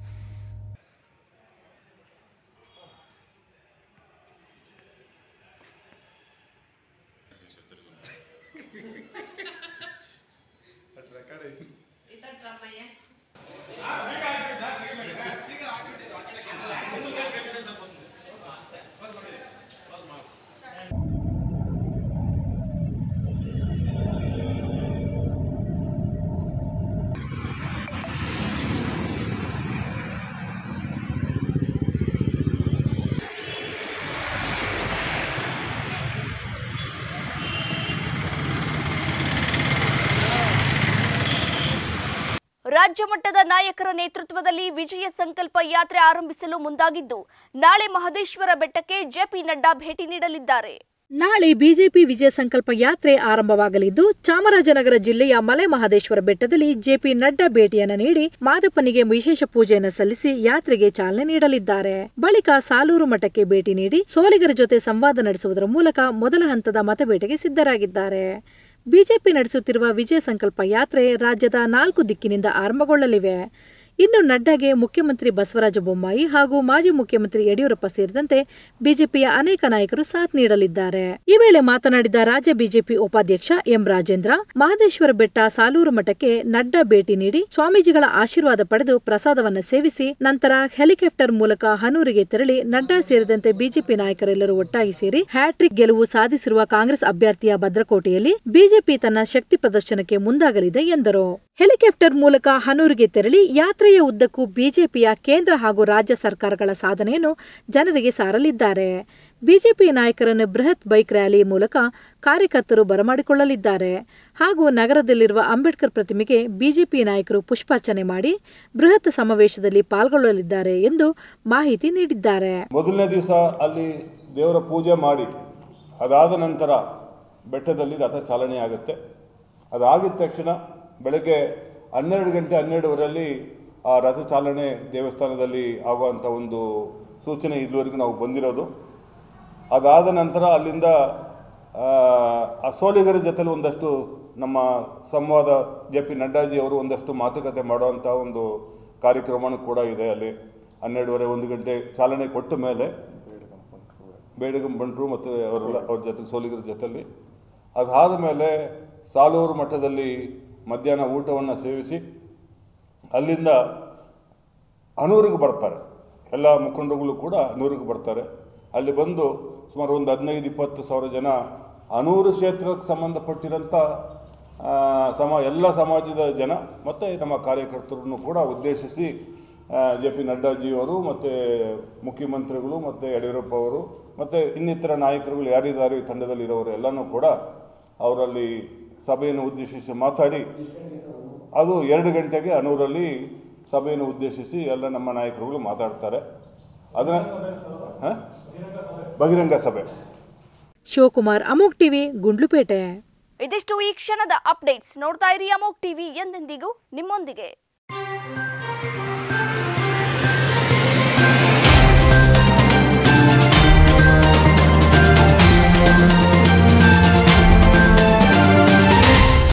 ರಾಜ್ಯ ಮಟ್ಟದ ನಾಯಕರ ನೇತೃತ್ವದಲ್ಲಿ ವಿಜಯ ಸಂಕಲ್ಪ ಯಾತ್ರೆ ಆರಂಭಿಸಲು ಮುಂದಾಗಿದ್ದು ನಾಳೆ ಮಹದೇಶ್ವರ ಬೆಟ್ಟಕ್ಕೆ ಜೆಪಿ ನಡ್ಡಾ ಭೇಟಿ ನೀಡಲಿದ್ದಾರೆ
ನಾಳೆ ಬಿಜೆಪಿ ವಿಜಯ ಸಂಕಲ್ಪ ಯಾತ್ರೆ ಆರಂಭವಾಗಲಿದ್ದು ಚಾಮರಾಜನಗರ ಜಿಲ್ಲೆಯ ಮಲೆ ಮಹದೇಶ್ವರ ಬೆಟ್ಟದಲ್ಲಿ ಜೆಪಿ ನಡ್ಡಾ ಭೇಟಿಯನ್ನು ನೀಡಿ ಮಾದಪ್ಪನಿಗೆ ವಿಶೇಷ ಪೂಜೆಯನ್ನು ಸಲ್ಲಿಸಿ ಯಾತ್ರೆಗೆ ಚಾಲನೆ ನೀಡಲಿದ್ದಾರೆ ಬಳಿಕ ಸಾಲೂರು ಮಠಕ್ಕೆ ಭೇಟಿ ನೀಡಿ ಸೋಲಿಗರ ಜೊತೆ ಸಂವಾದ ನಡೆಸುವುದರ ಮೂಲಕ ಮೊದಲ ಹಂತದ ಮತಬೇಟೆಗೆ ಸಿದ್ಧರಾಗಿದ್ದಾರೆ ಬಿಜೆಪಿ ನಡೆಸುತ್ತಿರುವ ವಿಜಯ ಸಂಕಲ್ಪ ಯಾತ್ರೆ ರಾಜ್ಯದ ನಾಲ್ಕು ದಿಕ್ಕಿನಿಂದ ಆರಂಭಗೊಳ್ಳಲಿವೆ ಇನ್ನು ನಡ್ಡಾಗೆ ಮುಖ್ಯಮಂತ್ರಿ ಬಸವರಾಜ ಬೊಮ್ಮಾಯಿ ಹಾಗೂ ಮಾಜಿ ಮುಖ್ಯಮಂತ್ರಿ ಯಡಿಯೂರಪ್ಪ ಸೇರಿದಂತೆ ಬಿಜೆಪಿಯ ಅನೇಕ ನಾಯಕರು ಸಾಥ್ ನೀಡಲಿದ್ದಾರೆ ಈ ವೇಳೆ ಮಾತನಾಡಿದ ರಾಜ್ಯ ಬಿಜೆಪಿ ಉಪಾಧ್ಯಕ್ಷ ಎಂ ರಾಜೇಂದ್ರ ಮಹದೇಶ್ವರ ಬೆಟ್ಟ ಸಾಲೂರು ಮಠಕ್ಕೆ ನಡ್ಡಾ ಭೇಟಿ ನೀಡಿ ಸ್ವಾಮೀಜಿಗಳ ಆಶೀರ್ವಾದ ಪಡೆದು ಪ್ರಸಾದವನ್ನ ಸೇವಿಸಿ ನಂತರ ಹೆಲಿಕಾಪ್ಟರ್ ಮೂಲಕ ಹನೂರಿಗೆ ತೆರಳಿ ನಡ್ಡಾ ಸೇರಿದಂತೆ ಬಿಜೆಪಿ ನಾಯಕರೆಲ್ಲರೂ ಒಟ್ಟಾಗಿ ಸೇರಿ ಹ್ಯಾಟ್ರಿಕ್ ಗೆಲುವು ಸಾಧಿಸಿರುವ ಕಾಂಗ್ರೆಸ್ ಅಭ್ಯರ್ಥಿಯ ಭದ್ರಕೋಟೆಯಲ್ಲಿ ಬಿಜೆಪಿ ತನ್ನ ಶಕ್ತಿ ಪ್ರದರ್ಶನಕ್ಕೆ ಮುಂದಾಗಲಿದೆ ಎಂದರು ಹೆಲಿಕಾಪ್ಟರ್ ಮೂಲಕ ಹನೂರಿಗೆ ತೆರಳಿ ಯಾತ್ರೆಯ ಉದ್ದಕ್ಕೂ ಬಿಜೆಪಿಯ ಕೇಂದ್ರ ಹಾಗೂ ರಾಜ್ಯ ಸರ್ಕಾರಗಳ ಸಾಧನೆಯನ್ನು ಜನರಿಗೆ ಸಾರಲಿದ್ದಾರೆ ಬಿಜೆಪಿ ನಾಯಕರನ್ನು ಬೃಹತ್ ಬೈಕ್ ರ್ಯಾಲಿ ಮೂಲಕ ಕಾರ್ಯಕರ್ತರು ಬರಮಾಡಿಕೊಳ್ಳಲಿದ್ದಾರೆ ಹಾಗೂ ನಗರದಲ್ಲಿರುವ ಅಂಬೇಡ್ಕರ್ ಪ್ರತಿಮೆಗೆ ಬಿಜೆಪಿ ನಾಯಕರು ಪುಷ್ಪಾರ್ಚನೆ ಮಾಡಿ ಬೃಹತ್ ಸಮಾವೇಶದಲ್ಲಿ ಪಾಲ್ಗೊಳ್ಳಲಿದ್ದಾರೆ ಎಂದು ಮಾಹಿತಿ ನೀಡಿದ್ದಾರೆ
ಮೊದಲನೇ ದಿವಸ ಅಲ್ಲಿ ದೇವರ ಪೂಜೆ ಮಾಡಿ ಅದಾದ ನಂತರ ಬೆಟ್ಟದಲ್ಲಿ ರಥ ಚಾಲನೆ ಆಗುತ್ತೆ ಅದಾಗಿದ ತಕ್ಷಣ ಬೆಳಗ್ಗೆ ಹನ್ನೆರಡು ಗಂಟೆ ಹನ್ನೆರಡುವರೆಯಲ್ಲಿ ಆ ರಥ ಚಾಲನೆ ದೇವಸ್ಥಾನದಲ್ಲಿ ಆಗುವಂಥ ಒಂದು ಸೂಚನೆ ಇದುವರೆಗೂ ನಾವು ಬಂದಿರೋದು ಅದಾದ ನಂತರ ಅಲ್ಲಿಂದ ಆ, ಆ ಸೋಲಿಗರ ಜೊತೆಲಿ ಒಂದಷ್ಟು ನಮ್ಮ ಸಂವಾದ ಜೆ ಪಿ ನಡ್ಡಾಜಿ ಅವರು ಒಂದಷ್ಟು ಮಾತುಕತೆ ಮಾಡುವಂಥ ಒಂದು ಕಾರ್ಯಕ್ರಮನೂ ಕೂಡ ಇದೆ ಅಲ್ಲಿ ಹನ್ನೆರಡುವರೆ ಒಂದು ಗಂಟೆ ಚಾಲನೆ ಕೊಟ್ಟ ಮೇಲೆ ಬೇಡಗಂ ಬಂಟ್ರು ಮತ್ತು ಅವರೆಲ್ಲ ಅವ್ರ ಜೊತೆ ಸೋಲಿಗರ ಜೊತೆಲಿ ಅದಾದ ಮೇಲೆ ಸಾಲೂರು ಮಠದಲ್ಲಿ ಮಧ್ಯಾಹ್ನ ಊಟವನ್ನು ಸೇವಿಸಿ ಅಲ್ಲಿಂದ ಅನೂರಿಗೆ ಬರ್ತಾರೆ ಎಲ್ಲ ಮುಖಂಡರುಗಳು ಕೂಡ ಅನೂರಿಗೆ ಬರ್ತಾರೆ ಅಲ್ಲಿ ಬಂದು ಸುಮಾರು ಒಂದು ಹದಿನೈದು ಇಪ್ಪತ್ತು ಸಾವಿರ ಜನ ಅನೂರು ಕ್ಷೇತ್ರಕ್ಕೆ ಸಂಬಂಧಪಟ್ಟಿರೋಂಥ ಆ, ಸಮ ಎಲ್ಲ ಸಮಾಜದ ಜನ ಮತ್ತು ನಮ್ಮ ಕಾರ್ಯಕರ್ತರನ್ನು ಕೂಡ ಉದ್ದೇಶಿಸಿ ಜೆ ಪಿ ನಡ್ಡಾಜಿಯವರು ಮತ್ತು ಮುಖ್ಯಮಂತ್ರಿಗಳು ಮತ್ತು ಯಡಿಯೂರಪ್ಪ ಅವರು ಮತ್ತು ಇನ್ನಿತರ ನಾಯಕರುಗಳು ಯಾರಿದ್ದಾರೆ ಈ ತಂಡದಲ್ಲಿರೋರು ಎಲ್ಲನೂ ಕೂಡ ಅವರಲ್ಲಿ ಸಭೆಯನ್ನು ಉದ್ದೇಶಿಸಿ ಮಾತಾಡಿ ಅದು ಎರಡು ಗಂಟೆಗೆ ಅನೂರಲ್ಲಿ ಸಭೆಯನ್ನು ಉದ್ದೇಶಿಸಿ ಎಲ್ಲ ನಮ್ಮ ನಾಯಕರುಗಳು ಮಾತಾಡ್ತಾರೆ ಅದನ್ನ ಹ? ಬಹಿರಂಗ ಸಭೆ
ಶಿವಕುಮಾರ್ ಅಮೋಕ್ ಟಿವಿ ಗುಂಡ್ಲುಪೇಟೆ
ಇದಿಷ್ಟು ಈ ಕ್ಷಣದ ಅಪ್ಡೇಟ್ಸ್ ನೋಡ್ತಾ ಇರಿ ಅಮೋಕ್ ಟಿವಿ ಎಂದೆಂದಿಗೂ ನಿಮ್ಮೊಂದಿಗೆ